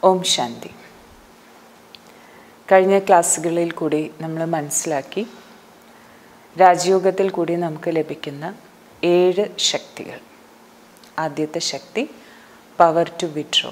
ഓം ശാന്തി കഴിഞ്ഞ ക്ലാസ്സുകളിൽ കൂടി നമ്മൾ മനസ്സിലാക്കി രാജയോഗത്തിൽ കൂടി നമുക്ക് ലഭിക്കുന്ന ഏഴ് ശക്തികൾ ആദ്യത്തെ ശക്തി പവർ ടു വിഡ്രോ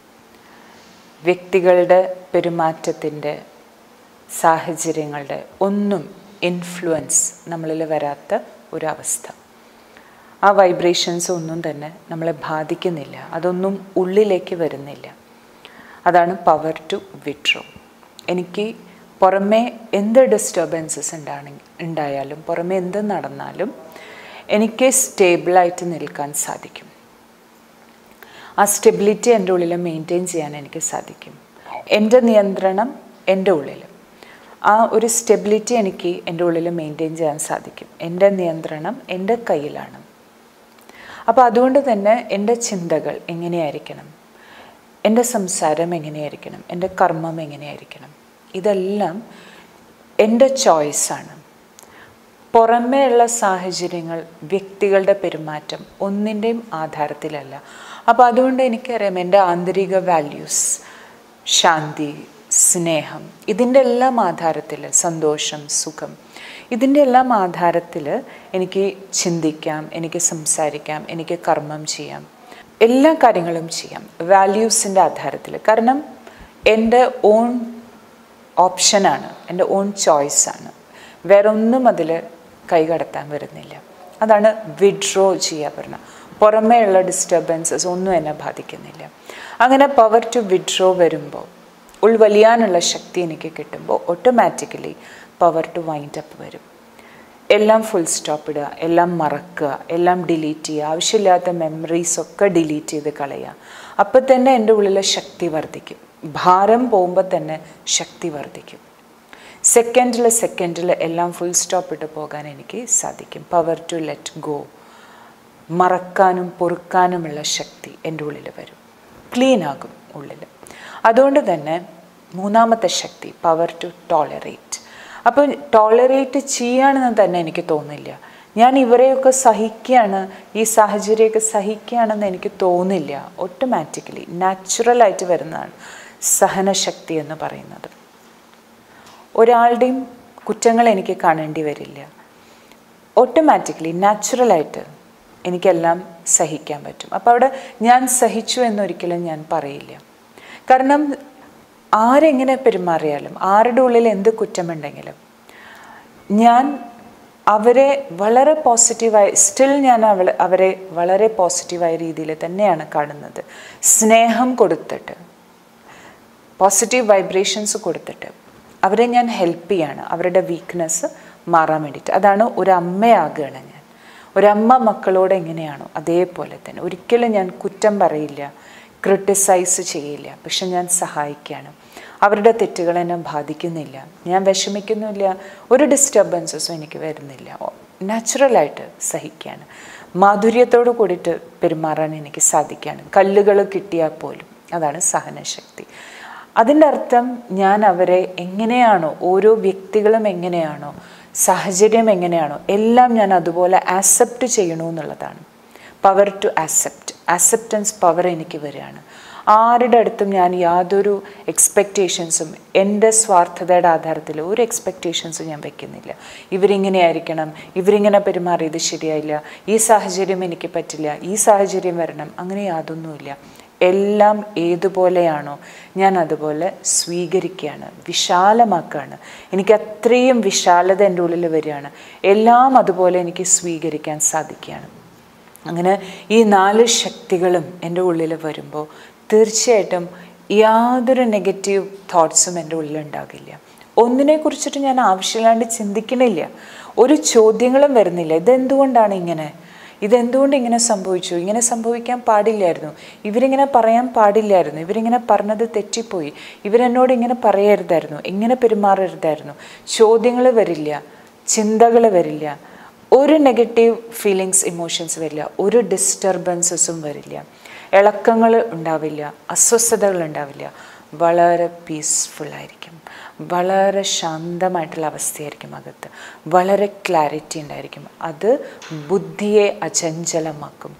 വ്യക്തികളുടെ പെരുമാറ്റത്തിൻ്റെ സാഹചര്യങ്ങളുടെ ഒന്നും ഇൻഫ്ലുവൻസ് നമ്മളിൽ വരാത്ത ഒരവസ്ഥ ആ വൈബ്രേഷൻസ് ഒന്നും തന്നെ നമ്മളെ ബാധിക്കുന്നില്ല അതൊന്നും ഉള്ളിലേക്ക് വരുന്നില്ല അതാണ് പവർ ടു വിഡ്രോ എനിക്ക് പുറമേ എന്ത് ഡിസ്റ്റർബൻസസ് ഉണ്ടാണെങ്കിൽ ഉണ്ടായാലും പുറമേ എന്ത് നടന്നാലും എനിക്ക് സ്റ്റേബിളായിട്ട് നിൽക്കാൻ സാധിക്കും ആ സ്റ്റെബിലിറ്റി എൻ്റെ ഉള്ളിൽ മെയിൻറ്റെയിൻ ചെയ്യാൻ എനിക്ക് സാധിക്കും എൻ്റെ നിയന്ത്രണം എൻ്റെ ഉള്ളിൽ ആ ഒരു സ്റ്റെബിലിറ്റി എനിക്ക് എൻ്റെ ഉള്ളിൽ മെയിൻറ്റെയിൻ ചെയ്യാൻ സാധിക്കും എൻ്റെ നിയന്ത്രണം എൻ്റെ കയ്യിലാണ് അപ്പോൾ അതുകൊണ്ട് തന്നെ എൻ്റെ ചിന്തകൾ എങ്ങനെയായിരിക്കണം എൻ്റെ സംസാരം എങ്ങനെയായിരിക്കണം എൻ്റെ കർമ്മം എങ്ങനെയായിരിക്കണം ഇതെല്ലാം എൻ്റെ ചോയ്സാണ് പുറമേയുള്ള സാഹചര്യങ്ങൾ വ്യക്തികളുടെ പെരുമാറ്റം ഒന്നിൻ്റെയും ആധാരത്തിലല്ല അപ്പോൾ അതുകൊണ്ട് എനിക്കറിയാം എൻ്റെ ആന്തരിക വാല്യൂസ് ശാന്തി സ്നേഹം ഇതിൻ്റെ എല്ലാം ആധാരത്തിൽ സന്തോഷം സുഖം ഇതിൻ്റെ എല്ലാം ആധാരത്തിൽ എനിക്ക് ചിന്തിക്കാം എനിക്ക് സംസാരിക്കാം എനിക്ക് കർമ്മം ചെയ്യാം എല്ലാ കാര്യങ്ങളും ചെയ്യാം വാല്യൂസിൻ്റെ ആധാരത്തിൽ കാരണം എൻ്റെ ഓൺ ഓപ്ഷനാണ് എൻ്റെ ഓൺ ചോയ്സാണ് വേറെ ഒന്നും അതിൽ കൈകടത്താൻ വരുന്നില്ല അതാണ് വിഡ്രോ ചെയ്യുക പറഞ്ഞത് പുറമേയുള്ള ഡിസ്റ്റർബൻസസ് ഒന്നും എന്നെ ബാധിക്കുന്നില്ല അങ്ങനെ പവർ ടു വിഡ്രോ വരുമ്പോൾ ഉൾവലിയാനുള്ള ശക്തി എനിക്ക് കിട്ടുമ്പോൾ automatically power to wind up വരും എല്ലാം ഫുൾ സ്റ്റോപ്പ് ഇടുക എല്ലാം മറക്കുക എല്ലാം ഡിലീറ്റ് ചെയ്യുക ആവശ്യമില്ലാത്ത മെമ്മറീസ് ഒക്കെ ഡിലീറ്റ് ചെയ്ത് കളയുക അപ്പം തന്നെ എൻ്റെ ഉള്ളിലെ ശക്തി വർദ്ധിക്കും ഭാരം പോകുമ്പോൾ തന്നെ ശക്തി വർദ്ധിക്കും സെക്കൻഡിൽ സെക്കൻഡിൽ എല്ലാം ഫുൾ സ്റ്റോപ്പ് ഇട്ട് പോകാൻ എനിക്ക് സാധിക്കും പവർ ടു ലെറ്റ് ഗോ മറക്കാനും പൊറുക്കാനുമുള്ള ശക്തി എൻ്റെ ഉള്ളിൽ വരും ക്ലീൻ ആകും ഉള്ളിൽ അതുകൊണ്ട് തന്നെ മൂന്നാമത്തെ ശക്തി പവർ ടു ടോളറേറ്റ് അപ്പോൾ ടോളറേറ്റ് ചെയ്യാണെന്ന് തന്നെ എനിക്ക് തോന്നില്ല ഞാൻ ഇവരെയൊക്കെ സഹിക്കുകയാണ് ഈ സാഹചര്യമൊക്കെ സഹിക്കുകയാണെന്ന് എനിക്ക് തോന്നില്ല ഓട്ടോമാറ്റിക്കലി നാച്ചുറലായിട്ട് വരുന്നതാണ് സഹനശക്തി എന്ന് പറയുന്നത് ഒരാളുടെയും കുറ്റങ്ങൾ എനിക്ക് കാണേണ്ടി വരില്ല ഓട്ടോമാറ്റിക്കലി നാച്ചുറലായിട്ട് എനിക്കെല്ലാം സഹിക്കാൻ പറ്റും അപ്പോൾ അവിടെ ഞാൻ സഹിച്ചു എന്നൊരിക്കലും ഞാൻ പറയില്ല കാരണം ആരെങ്ങനെ പെരുമാറിയാലും ആരുടെ ഉള്ളിൽ എന്ത് കുറ്റമുണ്ടെങ്കിലും ഞാൻ അവരെ വളരെ പോസിറ്റീവായി സ്റ്റിൽ ഞാൻ അവൾ അവരെ വളരെ പോസിറ്റീവായ രീതിയിൽ തന്നെയാണ് കാണുന്നത് സ്നേഹം കൊടുത്തിട്ട് പോസിറ്റീവ് വൈബ്രേഷൻസ് കൊടുത്തിട്ട് അവരെ ഞാൻ ഹെൽപ്പ് ചെയ്യാണ് അവരുടെ വീക്ക്നെസ് മാറാൻ വേണ്ടിയിട്ട് അതാണ് ഒരു അമ്മയാകുകയാണ് ഞാൻ ഒരമ്മ മക്കളോട് എങ്ങനെയാണോ അതേപോലെ തന്നെ ഒരിക്കലും ഞാൻ കുറ്റം പറയില്ല ക്രിട്ടിസൈസ് ചെയ്യില്ല പക്ഷെ ഞാൻ സഹായിക്കുകയാണ് അവരുടെ തെറ്റുകൾ എന്നെ ബാധിക്കുന്നില്ല ഞാൻ വിഷമിക്കുന്നില്ല ഒരു ഡിസ്റ്റർബൻസസും എനിക്ക് വരുന്നില്ല നാച്ചുറലായിട്ട് സഹിക്കുകയാണ് മാധുര്യത്തോട് കൂടിയിട്ട് പെരുമാറാൻ എനിക്ക് സാധിക്കുകയാണ് കല്ലുകൾ കിട്ടിയാൽ പോലും അതാണ് സഹനശക്തി അതിൻ്റെ അർത്ഥം ഞാൻ അവരെ എങ്ങനെയാണോ ഓരോ വ്യക്തികളും എങ്ങനെയാണോ സാഹചര്യം എങ്ങനെയാണോ എല്ലാം ഞാൻ അതുപോലെ ആക്സെപ്റ്റ് ചെയ്യണമെന്നുള്ളതാണ് power to accept acceptance power എനിക്ക് വരികയാണ് ആരുടെ അടുത്തും ഞാൻ യാതൊരു എക്സ്പെക്റ്റേഷൻസും എൻ്റെ സ്വാർത്ഥതയുടെ ആധാരത്തിൽ ഒരു എക്സ്പെക്റ്റേഷൻസും ഞാൻ വെക്കുന്നില്ല ഇവരിങ്ങനെ ആയിരിക്കണം ഇവരിങ്ങനെ പെരുമാറിയത് ശരിയായില്ല ഈ സാഹചര്യം എനിക്ക് പറ്റില്ല ഈ സാഹചര്യം വരണം അങ്ങനെ യാതൊന്നുമില്ല എല്ലാം ഏതുപോലെയാണോ ഞാൻ അതുപോലെ സ്വീകരിക്കുകയാണ് വിശാലമാക്കുകയാണ് എനിക്ക് അത്രയും വിശാലത എൻ്റെ ഉള്ളിൽ വരികയാണ് എല്ലാം അതുപോലെ എനിക്ക് സ്വീകരിക്കാൻ സാധിക്കുകയാണ് അങ്ങനെ ഈ നാല് ശക്തികളും എൻ്റെ ഉള്ളിൽ വരുമ്പോൾ തീർച്ചയായിട്ടും യാതൊരു നെഗറ്റീവ് തോട്ട്സും എൻ്റെ ഉള്ളിൽ ഉണ്ടാകില്ല ഒന്നിനെ കുറിച്ചിട്ട് ഞാൻ ആവശ്യമില്ലാണ്ട് ചിന്തിക്കണില്ല ഒരു ചോദ്യങ്ങളും വരുന്നില്ല ഇതെന്തുകൊണ്ടാണ് ഇങ്ങനെ ഇതെന്തുകൊണ്ട് ഇങ്ങനെ സംഭവിച്ചു ഇങ്ങനെ സംഭവിക്കാൻ പാടില്ലായിരുന്നു ഇവരിങ്ങനെ പറയാൻ പാടില്ലായിരുന്നു ഇവരിങ്ങനെ പറഞ്ഞത് തെറ്റിപ്പോയി ഇവരെന്നോട് ഇങ്ങനെ പറയരുതായിരുന്നു ഇങ്ങനെ പെരുമാറരുതായിരുന്നു ചോദ്യങ്ങൾ വരില്ല ചിന്തകൾ വരില്ല ഒരു നെഗറ്റീവ് ഫീലിങ്സ് ഇമോഷൻസ് വരില്ല ഒരു ഡിസ്റ്റർബൻസസും വരില്ല ഇളക്കങ്ങൾ ഉണ്ടാവില്ല അസ്വസ്ഥതകൾ ഉണ്ടാവില്ല വളരെ പീസ്ഫുൾ ആയിരിക്കും വളരെ ശാന്തമായിട്ടുള്ള അവസ്ഥയായിരിക്കും അകത്ത് വളരെ ക്ലാരിറ്റി ഉണ്ടായിരിക്കും അത് ബുദ്ധിയെ അചഞ്ചലമാക്കും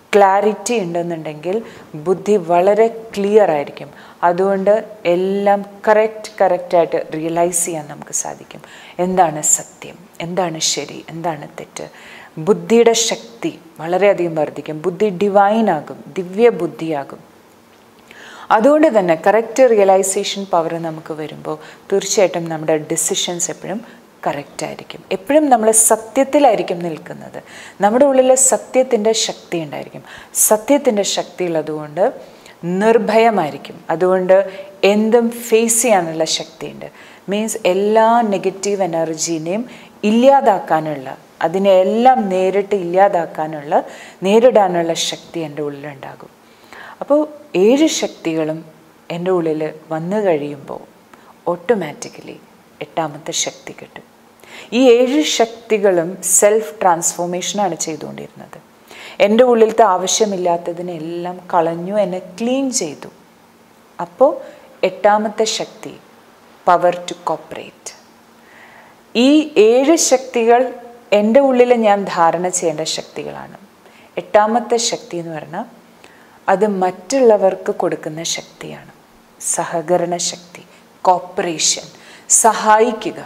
ക്ലാരിറ്റി ഉണ്ടെന്നുണ്ടെങ്കിൽ ബുദ്ധി വളരെ ക്ലിയർ ആയിരിക്കും അതുകൊണ്ട് എല്ലാം കറക്റ്റ് കറക്റ്റായിട്ട് റിയലൈസ് ചെയ്യാൻ നമുക്ക് സാധിക്കും എന്താണ് സത്യം എന്താണ് ശരി എന്താണ് തെറ്റ് ബുദ്ധിയുടെ ശക്തി വളരെയധികം വർദ്ധിക്കും ബുദ്ധി ഡിവൈൻ ആകും ദിവ്യ ബുദ്ധിയാകും അതുകൊണ്ട് തന്നെ കറക്റ്റ് റിയലൈസേഷൻ പവർ നമുക്ക് വരുമ്പോൾ തീർച്ചയായിട്ടും നമ്മുടെ ഡിസിഷൻസ് എപ്പോഴും കറക്റ്റ് ആയിരിക്കും എപ്പോഴും നമ്മൾ സത്യത്തിലായിരിക്കും നിൽക്കുന്നത് നമ്മുടെ ഉള്ളിൽ സത്യത്തിൻ്റെ ശക്തി ഉണ്ടായിരിക്കും സത്യത്തിൻ്റെ ശക്തി ഉള്ളതുകൊണ്ട് നിർഭയമായിരിക്കും അതുകൊണ്ട് എന്തും ഫേസ് ചെയ്യാനുള്ള ശക്തിയുണ്ട് മീൻസ് എല്ലാ നെഗറ്റീവ് എനർജീനെയും ഇല്ലാതാക്കാനുള്ള അതിനെ എല്ലാം നേരിട്ട് ഇല്ലാതാക്കാനുള്ള നേരിടാനുള്ള ശക്തി എൻ്റെ ഉള്ളിലുണ്ടാകും അപ്പോൾ ഏഴ് ശക്തികളും എൻ്റെ ഉള്ളിൽ വന്നു കഴിയുമ്പോൾ ഓട്ടോമാറ്റിക്കലി എട്ടാമത്തെ ശക്തി കിട്ടും ഈ ഏഴ് ശക്തികളും സെൽഫ് ട്രാൻസ്ഫോർമേഷനാണ് ചെയ്തുകൊണ്ടിരുന്നത് എൻ്റെ ഉള്ളിലത്തെ ആവശ്യമില്ലാത്തതിനെല്ലാം കളഞ്ഞു എന്നെ ക്ലീൻ ചെയ്തു അപ്പോൾ എട്ടാമത്തെ ശക്തി പവർ ടു കോപ്പറേറ്റ് ഈ ഏഴ് ശക്തികൾ എൻ്റെ ഉള്ളിൽ ഞാൻ ധാരണ ചെയ്യേണ്ട ശക്തികളാണ് എട്ടാമത്തെ ശക്തി എന്ന് പറഞ്ഞാൽ അത് മറ്റുള്ളവർക്ക് കൊടുക്കുന്ന ശക്തിയാണ് സഹകരണ ശക്തി കോപ്പറേഷൻ സഹായിക്കുക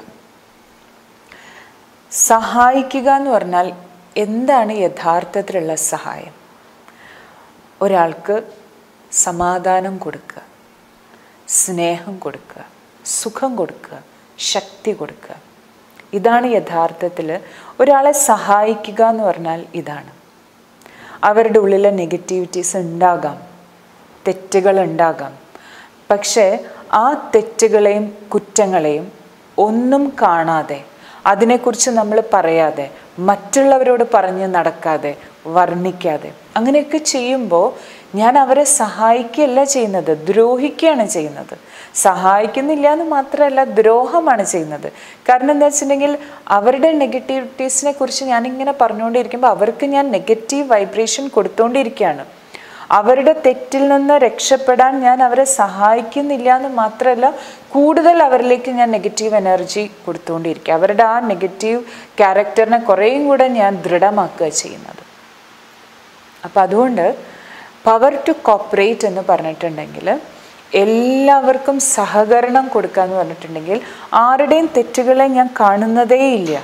സഹായിക്കുക എന്ന് പറഞ്ഞാൽ എന്താണ് യഥാർത്ഥത്തിലുള്ള സഹായം ഒരാൾക്ക് സമാധാനം കൊടുക്കുക സ്നേഹം കൊടുക്കുക സുഖം കൊടുക്കുക ശക്തി കൊടുക്കുക ഇതാണ് യഥാർത്ഥത്തിൽ ഒരാളെ സഹായിക്കുക എന്ന് പറഞ്ഞാൽ ഇതാണ് അവരുടെ ഉള്ളിലെ നെഗറ്റിവിറ്റീസ് ഉണ്ടാകാം തെറ്റുകൾ ഉണ്ടാകാം പക്ഷേ ആ തെറ്റുകളെയും കുറ്റങ്ങളെയും ഒന്നും കാണാതെ അതിനെക്കുറിച്ച് നമ്മൾ പറയാതെ മറ്റുള്ളവരോട് പറഞ്ഞ് നടക്കാതെ വർണ്ണിക്കാതെ അങ്ങനെയൊക്കെ ചെയ്യുമ്പോൾ ഞാൻ അവരെ സഹായിക്കുകയല്ല ചെയ്യുന്നത് ദ്രോഹിക്കുകയാണ് ചെയ്യുന്നത് സഹായിക്കുന്നില്ല എന്ന് മാത്രമല്ല ദ്രോഹമാണ് ചെയ്യുന്നത് കാരണം എന്താ വെച്ചിട്ടുണ്ടെങ്കിൽ അവരുടെ നെഗറ്റിവിറ്റീസിനെ കുറിച്ച് ഞാനിങ്ങനെ പറഞ്ഞുകൊണ്ടിരിക്കുമ്പോൾ അവർക്ക് ഞാൻ നെഗറ്റീവ് വൈബ്രേഷൻ കൊടുത്തുകൊണ്ടിരിക്കുകയാണ് അവരുടെ തെറ്റിൽ നിന്ന് രക്ഷപ്പെടാൻ ഞാൻ അവരെ സഹായിക്കുന്നില്ല എന്ന് മാത്രമല്ല കൂടുതൽ അവരിലേക്ക് ഞാൻ നെഗറ്റീവ് എനർജി കൊടുത്തുകൊണ്ടിരിക്കുക അവരുടെ ആ നെഗറ്റീവ് ക്യാരക്ടറിനെ കുറേയും കൂടെ ഞാൻ ദൃഢമാക്കുക ചെയ്യുന്നത് അപ്പം അതുകൊണ്ട് പവർ ടു കോപ്പറേറ്റ് എന്ന് പറഞ്ഞിട്ടുണ്ടെങ്കിൽ എല്ലാവർക്കും സഹകരണം കൊടുക്കുക എന്ന് പറഞ്ഞിട്ടുണ്ടെങ്കിൽ ആരുടെയും തെറ്റുകളെ ഞാൻ കാണുന്നതേയില്ല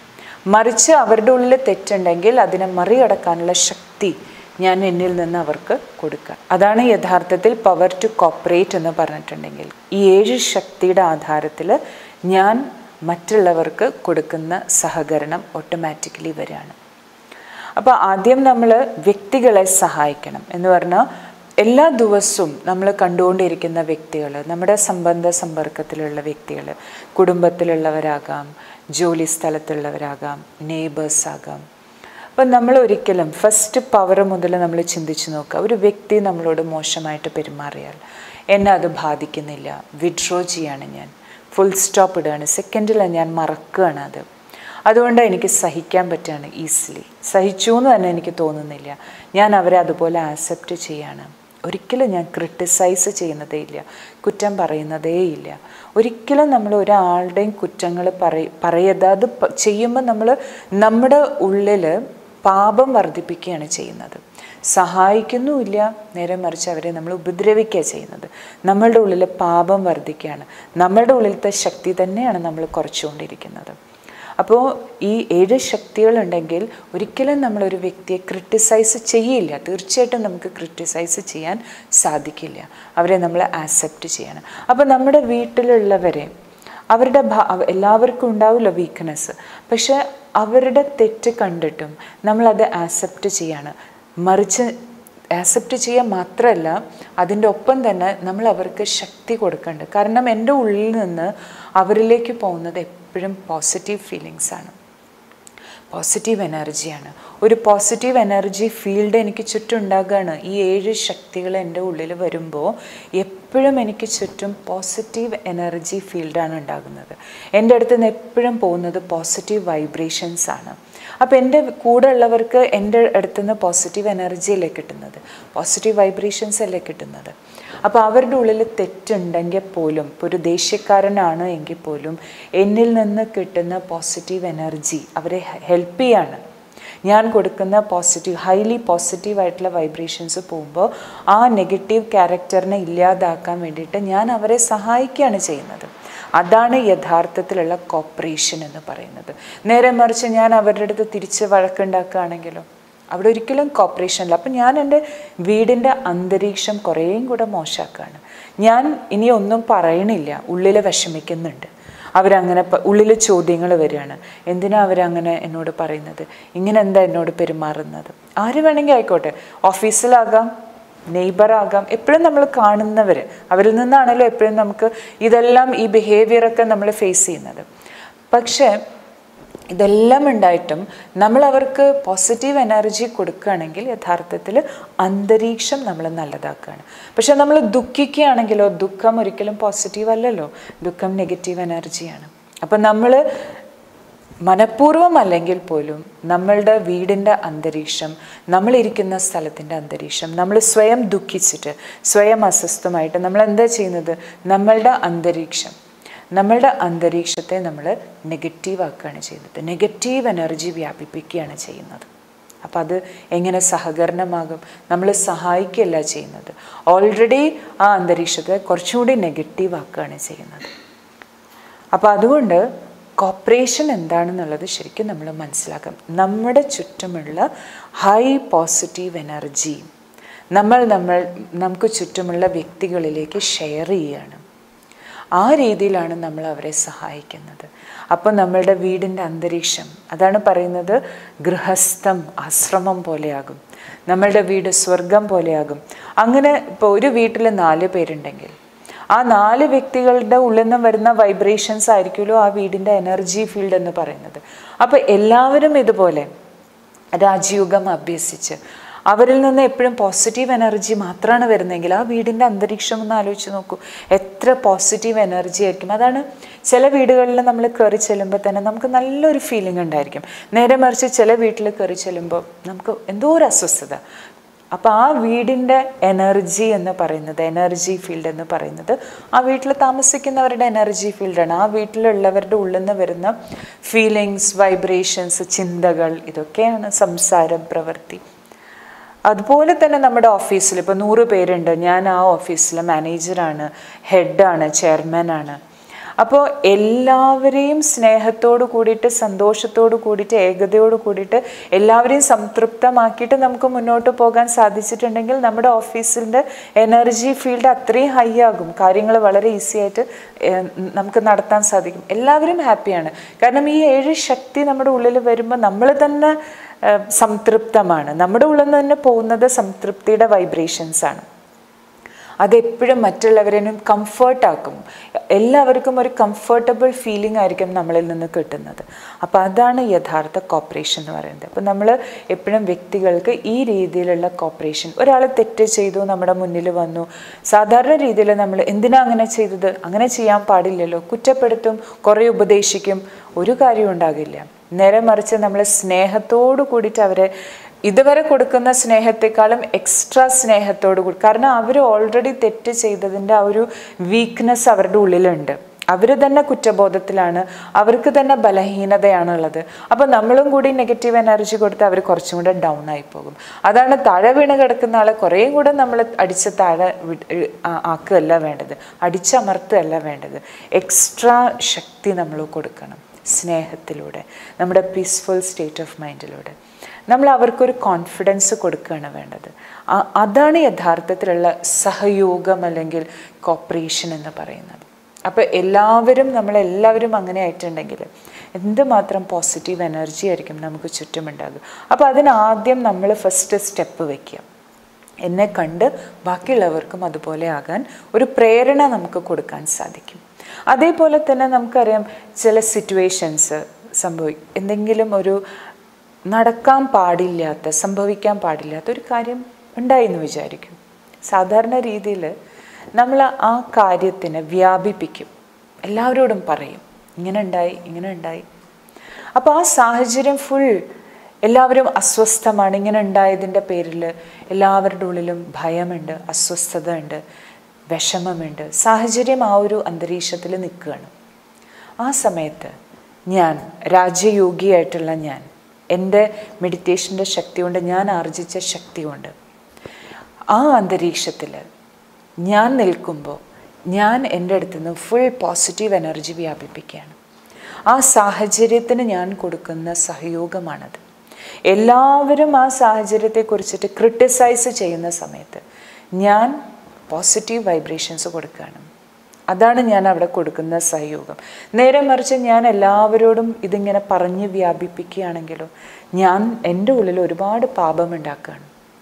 മറിച്ച് അവരുടെ ഉള്ളിൽ തെറ്റുണ്ടെങ്കിൽ അതിനെ മറികടക്കാനുള്ള ശക്തി ഞാൻ എന്നിൽ നിന്ന് അവർക്ക് കൊടുക്കുക അതാണ് യഥാർത്ഥത്തിൽ പവർ ടു കോപ്പറേറ്റ് എന്ന് പറഞ്ഞിട്ടുണ്ടെങ്കിൽ ഈ ഏഴ് ശക്തിയുടെ ആധാരത്തിൽ ഞാൻ മറ്റുള്ളവർക്ക് കൊടുക്കുന്ന സഹകരണം ഓട്ടോമാറ്റിക്കലി വരികയാണ് അപ്പോൾ ആദ്യം നമ്മൾ വ്യക്തികളെ സഹായിക്കണം എന്ന് പറഞ്ഞാൽ എല്ലാ ദിവസവും നമ്മൾ കണ്ടുകൊണ്ടിരിക്കുന്ന വ്യക്തികൾ നമ്മുടെ സംബന്ധ സമ്പർക്കത്തിലുള്ള വ്യക്തികൾ കുടുംബത്തിലുള്ളവരാകാം ജോലി സ്ഥലത്തുള്ളവരാകാം നെയ്ബേഴ്സ് ആകാം അപ്പം നമ്മൾ ഒരിക്കലും ഫസ്റ്റ് പവർ മുതൽ നമ്മൾ ചിന്തിച്ച് നോക്കുക ഒരു വ്യക്തി നമ്മളോട് മോശമായിട്ട് പെരുമാറിയാൽ എന്നെ അത് ബാധിക്കുന്നില്ല വിഡ്രോ ചെയ്യാണ് ഞാൻ ഫുൾ സ്റ്റോപ്പ് ഇടുകയാണ് സെക്കൻഡിൽ ഞാൻ മറക്കുകയാണ് അത് അതുകൊണ്ട് എനിക്ക് സഹിക്കാൻ പറ്റുകയാണ് ഈസിലി സഹിച്ചു എന്ന് തന്നെ എനിക്ക് തോന്നുന്നില്ല ഞാൻ അവരെ അതുപോലെ ആക്സെപ്റ്റ് ചെയ്യാണ് ഒരിക്കലും ഞാൻ ക്രിട്ടിസൈസ് ചെയ്യുന്നതേ ഇല്ല കുറ്റം പറയുന്നതേ ഇല്ല ഒരിക്കലും നമ്മൾ ഒരാളുടെയും കുറ്റങ്ങൾ പറയ പറയരുത് അത് പ- ചെയ്യുമ്പോൾ നമ്മൾ നമ്മുടെ ഉള്ളിൽ പാപം വർദ്ധിപ്പിക്കുകയാണ് ചെയ്യുന്നത് സഹായിക്കുന്നുമില്ല നേരെ മറിച്ച് അവരെ നമ്മൾ ഉപദ്രവിക്കുക ചെയ്യുന്നത് നമ്മളുടെ ഉള്ളിൽ പാപം വർദ്ധിക്കുകയാണ് നമ്മളുടെ ഉള്ളിലത്തെ ശക്തി തന്നെയാണ് നമ്മൾ കുറച്ചുകൊണ്ടിരിക്കുന്നത് അപ്പോൾ ഈ ഏഴ് ശക്തികളുണ്ടെങ്കിൽ ഒരിക്കലും നമ്മളൊരു വ്യക്തിയെ ക്രിട്ടിസൈസ് ചെയ്യില്ല തീർച്ചയായിട്ടും നമുക്ക് ക്രിട്ടിസൈസ് ചെയ്യാൻ സാധിക്കില്ല അവരെ നമ്മൾ ആക്സെപ്റ്റ് ചെയ്യണം അപ്പോൾ നമ്മുടെ വീട്ടിലുള്ളവരെ അവരുടെ ഭാ- അവ- എല്ലാവർക്കും ഉണ്ടാവില്ല വീക്ക്നെസ് പക്ഷെ അവരുടെ തെറ്റ് കണ്ടിട്ടും നമ്മളത് ആക്സെപ്റ്റ് ചെയ്യാണ് മറിച്ച് ആക്സെപ്റ്റ് ചെയ്യുക മാത്രമല്ല അതിൻ്റെ ഒപ്പം തന്നെ നമ്മൾ അവർക്ക് ശക്തി കൊടുക്കുന്നുണ്ട് കാരണം എൻ്റെ ഉള്ളിൽ നിന്ന് അവരിലേക്ക് പോകുന്നത് എപ്പോഴും പോസിറ്റീവ് ഫീലിങ്സ് ആണ് പോസിറ്റീവ് എനർജിയാണ് ഒരു പോസിറ്റീവ് എനർജി ഫീൽഡ് എനിക്ക് ചുറ്റും ഉണ്ടാകുകയാണ് ഈ ഏഴ് ശക്തികൾ എൻ്റെ ഉള്ളിൽ വരുമ്പോൾ എപ്പോഴും എനിക്ക് ചുറ്റും പോസിറ്റീവ് എനർജി ഫീൽഡാണ് ഉണ്ടാകുന്നത് എൻ്റെ അടുത്ത് നിന്ന് എപ്പോഴും പോകുന്നത് പോസിറ്റീവ് വൈബ്രേഷൻസ് ആണ് അപ്പോൾ എൻ്റെ കൂടെ ഉള്ളവർക്ക് എൻ്റെ അടുത്ത് നിന്ന് പോസിറ്റീവ് എനർജി അല്ലേ കിട്ടുന്നത് പോസിറ്റീവ് വൈബ്രേഷൻസ് അല്ലേ കിട്ടുന്നത് അപ്പോൾ അവരുടെ ഉള്ളിൽ തെറ്റുണ്ടെങ്കിൽ പോലും ഇപ്പോൾ ഒരു ദേഷ്യക്കാരനാണ് എങ്കിൽ പോലും എന്നിൽ നിന്ന് കിട്ടുന്ന പോസിറ്റീവ് എനർജി അവരെ ഹെൽപ്പ് ചെയ്യാണ് ഞാൻ കൊടുക്കുന്ന പോസിറ്റീവ് ഹൈലി പോസിറ്റീവ് ആയിട്ടുള്ള വൈബ്രേഷൻസ് പോകുമ്പോൾ ആ നെഗറ്റീവ് ക്യാരക്ടറിനെ ഇല്ലാതാക്കാൻ വേണ്ടിയിട്ട് ഞാൻ അവരെ സഹായിക്കുകയാണ് ചെയ്യുന്നത് അതാണ് യഥാർത്ഥത്തിലുള്ള കോപ്പറേഷൻ എന്ന് പറയുന്നത് നേരെ മറിച്ച് ഞാൻ അവരുടെ അടുത്ത് തിരിച്ച് വഴക്കുണ്ടാക്കുകയാണെങ്കിലോ അവിടെ ഒരിക്കലും കോപ്പറേഷൻ ഇല്ല അപ്പം ഞാൻ എൻ്റെ വീടിൻ്റെ അന്തരീക്ഷം കുറേയും കൂടെ മോശമാക്കുകയാണ് ഞാൻ ഇനി ഒന്നും പറയണില്ല ഉള്ളിൽ വിഷമിക്കുന്നുണ്ട് അവരങ്ങനെ ഉള്ളിൽ ചോദ്യങ്ങൾ വരികയാണ് എന്തിനാ അവരങ്ങനെ എന്നോട് പറയുന്നത് ഇങ്ങനെ എന്താ എന്നോട് പെരുമാറുന്നത് ആര് വേണമെങ്കിൽ ആയിക്കോട്ടെ ഓഫീസിലാകാം നെയ്ബറാകാം എപ്പോഴും നമ്മൾ കാണുന്നവർ അവരിൽ നിന്നാണല്ലോ എപ്പോഴും നമുക്ക് ഇതെല്ലാം ഈ ബിഹേവിയറൊക്കെ നമ്മൾ ഫേസ് ചെയ്യുന്നത് പക്ഷേ ഇതെല്ലാം ഉണ്ടായിട്ടും നമ്മൾ അവർക്ക് പോസിറ്റീവ് എനർജി കൊടുക്കുകയാണെങ്കിൽ യഥാർത്ഥത്തിൽ അന്തരീക്ഷം നമ്മൾ നല്ലതാക്കുകയാണ് പക്ഷെ നമ്മൾ ദുഃഖിക്കുകയാണെങ്കിലോ ദുഃഖം ഒരിക്കലും പോസിറ്റീവ് അല്ലല്ലോ ദുഃഖം നെഗറ്റീവ് എനർജിയാണ് അപ്പം നമ്മൾ മനഃപൂർവ്വം അല്ലെങ്കിൽ പോലും നമ്മളുടെ വീടിൻ്റെ അന്തരീക്ഷം നമ്മളിരിക്കുന്ന സ്ഥലത്തിൻ്റെ അന്തരീക്ഷം നമ്മൾ സ്വയം ദുഃഖിച്ചിട്ട് സ്വയം അസ്വസ്ഥമായിട്ട് നമ്മൾ എന്താ ചെയ്യുന്നത് നമ്മളുടെ അന്തരീക്ഷം നമ്മളുടെ അന്തരീക്ഷത്തെ നമ്മൾ നെഗറ്റീവ് ആക്കുകയാണ് ചെയ്യുന്നത് നെഗറ്റീവ് എനർജി വ്യാപിപ്പിക്കുകയാണ് ചെയ്യുന്നത് അപ്പം അത് എങ്ങനെ സഹകരണമാകും നമ്മൾ സഹായിക്കുകയല്ല ചെയ്യുന്നത് ഓൾറെഡി ആ അന്തരീക്ഷത്തെ കുറച്ചുകൂടി നെഗറ്റീവ് ആക്കുകയാണ് ചെയ്യുന്നത് അപ്പോൾ അതുകൊണ്ട് കോപ്പറേഷൻ എന്താണെന്നുള്ളത് ശരിക്കും നമ്മൾ മനസ്സിലാക്കാം നമ്മുടെ ചുറ്റുമുള്ള ഹൈ പോസിറ്റീവ് എനർജി നമ്മൾ നമ്മൾ നമുക്ക് ചുറ്റുമുള്ള വ്യക്തികളിലേക്ക് ഷെയർ ചെയ്യുകയാണ് ആ രീതിയിലാണ് നമ്മൾ അവരെ സഹായിക്കുന്നത് അപ്പോൾ നമ്മളുടെ വീടിൻ്റെ അന്തരീക്ഷം അതാണ് പറയുന്നത് ഗൃഹസ്ഥം ആശ്രമം പോലെയാകും നമ്മളുടെ വീട് സ്വർഗം പോലെയാകും അങ്ങനെ ഇപ്പോൾ ഒരു വീട്ടിൽ നാല് പേരുണ്ടെങ്കിൽ ആ നാല് വ്യക്തികളുടെ ഉള്ളിൽ നിന്ന് വരുന്ന വൈബ്രേഷൻസ് ആയിരിക്കുമല്ലോ ആ വീടിൻ്റെ എനർജി ഫീൽഡ് എന്ന് പറയുന്നത് അപ്പോൾ എല്ലാവരും ഇതുപോലെ രാജയോഗം അഭ്യസിച്ച് അവരിൽ നിന്ന് എപ്പോഴും പോസിറ്റീവ് എനർജി മാത്രമാണ് വരുന്നതെങ്കിൽ ആ വീടിൻ്റെ അന്തരീക്ഷം ഒന്ന് ആലോചിച്ച് നോക്കൂ എത്ര പോസിറ്റീവ് എനർജി ആയിരിക്കും അതാണ് ചില വീടുകളിൽ നമ്മൾ കയറി ചെല്ലുമ്പോൾ തന്നെ നമുക്ക് നല്ലൊരു ഫീലിംഗ് ഉണ്ടായിരിക്കും നേരെ മറിച്ച് ചില വീട്ടിൽ കയറി ചെല്ലുമ്പോൾ നമുക്ക് എന്തോ ഒരു അസ്വസ്ഥത അപ്പോൾ ആ വീടിൻ്റെ എനർജി എന്ന് പറയുന്നത് എനർജി ഫീൽഡ് എന്ന് പറയുന്നത് ആ വീട്ടിൽ താമസിക്കുന്നവരുടെ എനർജി ഫീൽഡാണ് ആ വീട്ടിലുള്ളവരുടെ ഉള്ളിൽ നിന്ന് വരുന്ന ഫീലിങ്സ് വൈബ്രേഷൻസ് ചിന്തകൾ ഇതൊക്കെയാണ് സംസാരം പ്രവൃത്തി അതുപോലെ തന്നെ നമ്മുടെ ഓഫീസിൽ ഇപ്പോൾ നൂറ് പേരുണ്ട് ഞാൻ ആ ഓഫീസിലെ മാനേജറാണ് ഹെഡാണ് ചെയർമാനാണ് അപ്പോൾ എല്ലാവരെയും സ്നേഹത്തോട് കൂടിയിട്ട് സന്തോഷത്തോട് കൂടിയിട്ട് ഏകതയോട് കൂടിയിട്ട് എല്ലാവരെയും സംതൃപ്തമാക്കിയിട്ട് നമുക്ക് മുന്നോട്ട് പോകാൻ സാധിച്ചിട്ടുണ്ടെങ്കിൽ നമ്മുടെ ഓഫീസിൻ്റെ എനർജി ഫീൽഡ് അത്രയും ഹൈ ആകും കാര്യങ്ങൾ വളരെ ഈസി ആയിട്ട് നമുക്ക് നടത്താൻ സാധിക്കും എല്ലാവരും ഹാപ്പിയാണ് കാരണം ഈ ഏഴ് ശക്തി നമ്മുടെ ഉള്ളിൽ വരുമ്പോൾ നമ്മൾ തന്നെ സംതൃപ്തമാണ് നമ്മുടെ ഉള്ളിൽ നിന്ന് തന്നെ പോകുന്നത് സംതൃപ്തിയുടെ വൈബ്രേഷൻസ് ആണ് അതെപ്പോഴും മറ്റുള്ളവരെയും കംഫർട്ടാക്കും എല്ലാവർക്കും ഒരു കംഫർട്ടബിൾ ഫീലിംഗ് ആയിരിക്കും നമ്മളിൽ നിന്ന് കിട്ടുന്നത് അപ്പോൾ അതാണ് യഥാർത്ഥ കോപ്പറേഷൻ എന്ന് പറയുന്നത് അപ്പോൾ നമ്മൾ എപ്പോഴും വ്യക്തികൾക്ക് ഈ രീതിയിലുള്ള കോപ്പറേഷൻ ഒരാൾ തെറ്റ് ചെയ്തു നമ്മുടെ മുന്നിൽ വന്നു സാധാരണ രീതിയിൽ നമ്മൾ എന്തിനാ അങ്ങനെ ചെയ്തത് അങ്ങനെ ചെയ്യാൻ പാടില്ലല്ലോ കുറ്റപ്പെടുത്തും കുറേ ഉപദേശിക്കും ഒരു കാര്യവും ഉണ്ടാകില്ല നേരെ മറിച്ച് നമ്മൾ സ്നേഹത്തോടു കൂടിയിട്ട് അവരെ ഇതുവരെ കൊടുക്കുന്ന സ്നേഹത്തെക്കാളും എക്സ്ട്രാ സ്നേഹത്തോടു കൂടി കാരണം അവർ ഓൾറെഡി തെറ്റ് ചെയ്തതിൻ്റെ ആ ഒരു വീക്ക്നെസ് അവരുടെ ഉള്ളിലുണ്ട് അവർ തന്നെ കുറ്റബോധത്തിലാണ് അവർക്ക് തന്നെ ബലഹീനതയാണുള്ളത് അപ്പോൾ നമ്മളും കൂടി നെഗറ്റീവ് എനർജി കൊടുത്ത് അവർ കുറച്ചും കൂടെ ഡൗൺ ആയി പോകും അതാണ് താഴെ വീണ് കിടക്കുന്ന ആളെ കുറേയും കൂടെ നമ്മൾ അടിച്ച് താഴെ ആക്കുകയല്ല വേണ്ടത് അടിച്ചമർത്തുകയല്ല വേണ്ടത് എക്സ്ട്രാ ശക്തി നമ്മൾ കൊടുക്കണം സ്നേഹത്തിലൂടെ നമ്മുടെ പീസ്ഫുൾ സ്റ്റേറ്റ് ഓഫ് മൈൻഡിലൂടെ നമ്മൾ അവർക്കൊരു കോൺഫിഡൻസ് കൊടുക്കുകയാണ് വേണ്ടത് അതാണ് യഥാർത്ഥത്തിലുള്ള സഹയോഗം അല്ലെങ്കിൽ കോപ്പറേഷൻ എന്ന് പറയുന്നത് അപ്പോൾ എല്ലാവരും നമ്മളെല്ലാവരും അങ്ങനെ ആയിട്ടുണ്ടെങ്കിൽ എന്തുമാത്രം പോസിറ്റീവ് എനർജി ആയിരിക്കും നമുക്ക് ചുറ്റുമുണ്ടാകുക അപ്പോൾ അതിനാദ്യം നമ്മൾ ഫസ്റ്റ് സ്റ്റെപ്പ് വയ്ക്കുക എന്നെ കണ്ട് ബാക്കിയുള്ളവർക്കും അതുപോലെ ആകാൻ ഒരു പ്രേരണ നമുക്ക് കൊടുക്കാൻ സാധിക്കും അതേപോലെ തന്നെ നമുക്കറിയാം ചില സിറ്റുവേഷൻസ് സംഭവി എന്തെങ്കിലും ഒരു നടക്കാൻ പാടില്ലാത്ത സംഭവിക്കാൻ പാടില്ലാത്ത ഒരു കാര്യം ഉണ്ടായി എന്ന് വിചാരിക്കും സാധാരണ രീതിയിൽ നമ്മൾ ആ കാര്യത്തിനെ വ്യാപിപ്പിക്കും എല്ലാവരോടും പറയും ഇങ്ങനെ ഉണ്ടായി ഇങ്ങനെ ഉണ്ടായി അപ്പോൾ ആ സാഹചര്യം ഫുൾ എല്ലാവരും അസ്വസ്ഥമാണ് ഇങ്ങനെ ഉണ്ടായതിൻ്റെ പേരിൽ എല്ലാവരുടെ ഉള്ളിലും ഭയമുണ്ട് അസ്വസ്ഥത ഉണ്ട് വിഷമമുണ്ട് സാഹചര്യം ആ ഒരു അന്തരീക്ഷത്തിൽ നിൽക്കുകയാണ് ആ സമയത്ത് ഞാൻ രാജയോഗിയായിട്ടുള്ള ഞാൻ എൻ്റെ മെഡിറ്റേഷൻ്റെ ശക്തി കൊണ്ട് ഞാൻ ആർജിച്ച ശക്തി കൊണ്ട് ആ അന്തരീക്ഷത്തിൽ ഞാൻ നിൽക്കുമ്പോൾ ഞാൻ എൻ്റെ അടുത്ത് നിന്ന് ഫുൾ പോസിറ്റീവ് എനർജി വ്യാപിപ്പിക്കുകയാണ് ആ സാഹചര്യത്തിന് ഞാൻ കൊടുക്കുന്ന സഹയോഗമാണത് എല്ലാവരും ആ സാഹചര്യത്തെക്കുറിച്ചിട്ട് ക്രിട്ടിസൈസ് ചെയ്യുന്ന സമയത്ത് ഞാൻ പോസിറ്റീവ് വൈബ്രേഷൻസ് കൊടുക്കുകയാണ് അതാണ് ഞാൻ അവിടെ കൊടുക്കുന്ന സഹയോഗം നേരെ മറിച്ച് ഞാൻ എല്ലാവരോടും ഇതിങ്ങനെ പറഞ്ഞ് വ്യാപിപ്പിക്കുകയാണെങ്കിലോ ഞാൻ എൻ്റെ ഉള്ളിൽ ഒരുപാട് പാപമുണ്ടാക്കുകയാണ്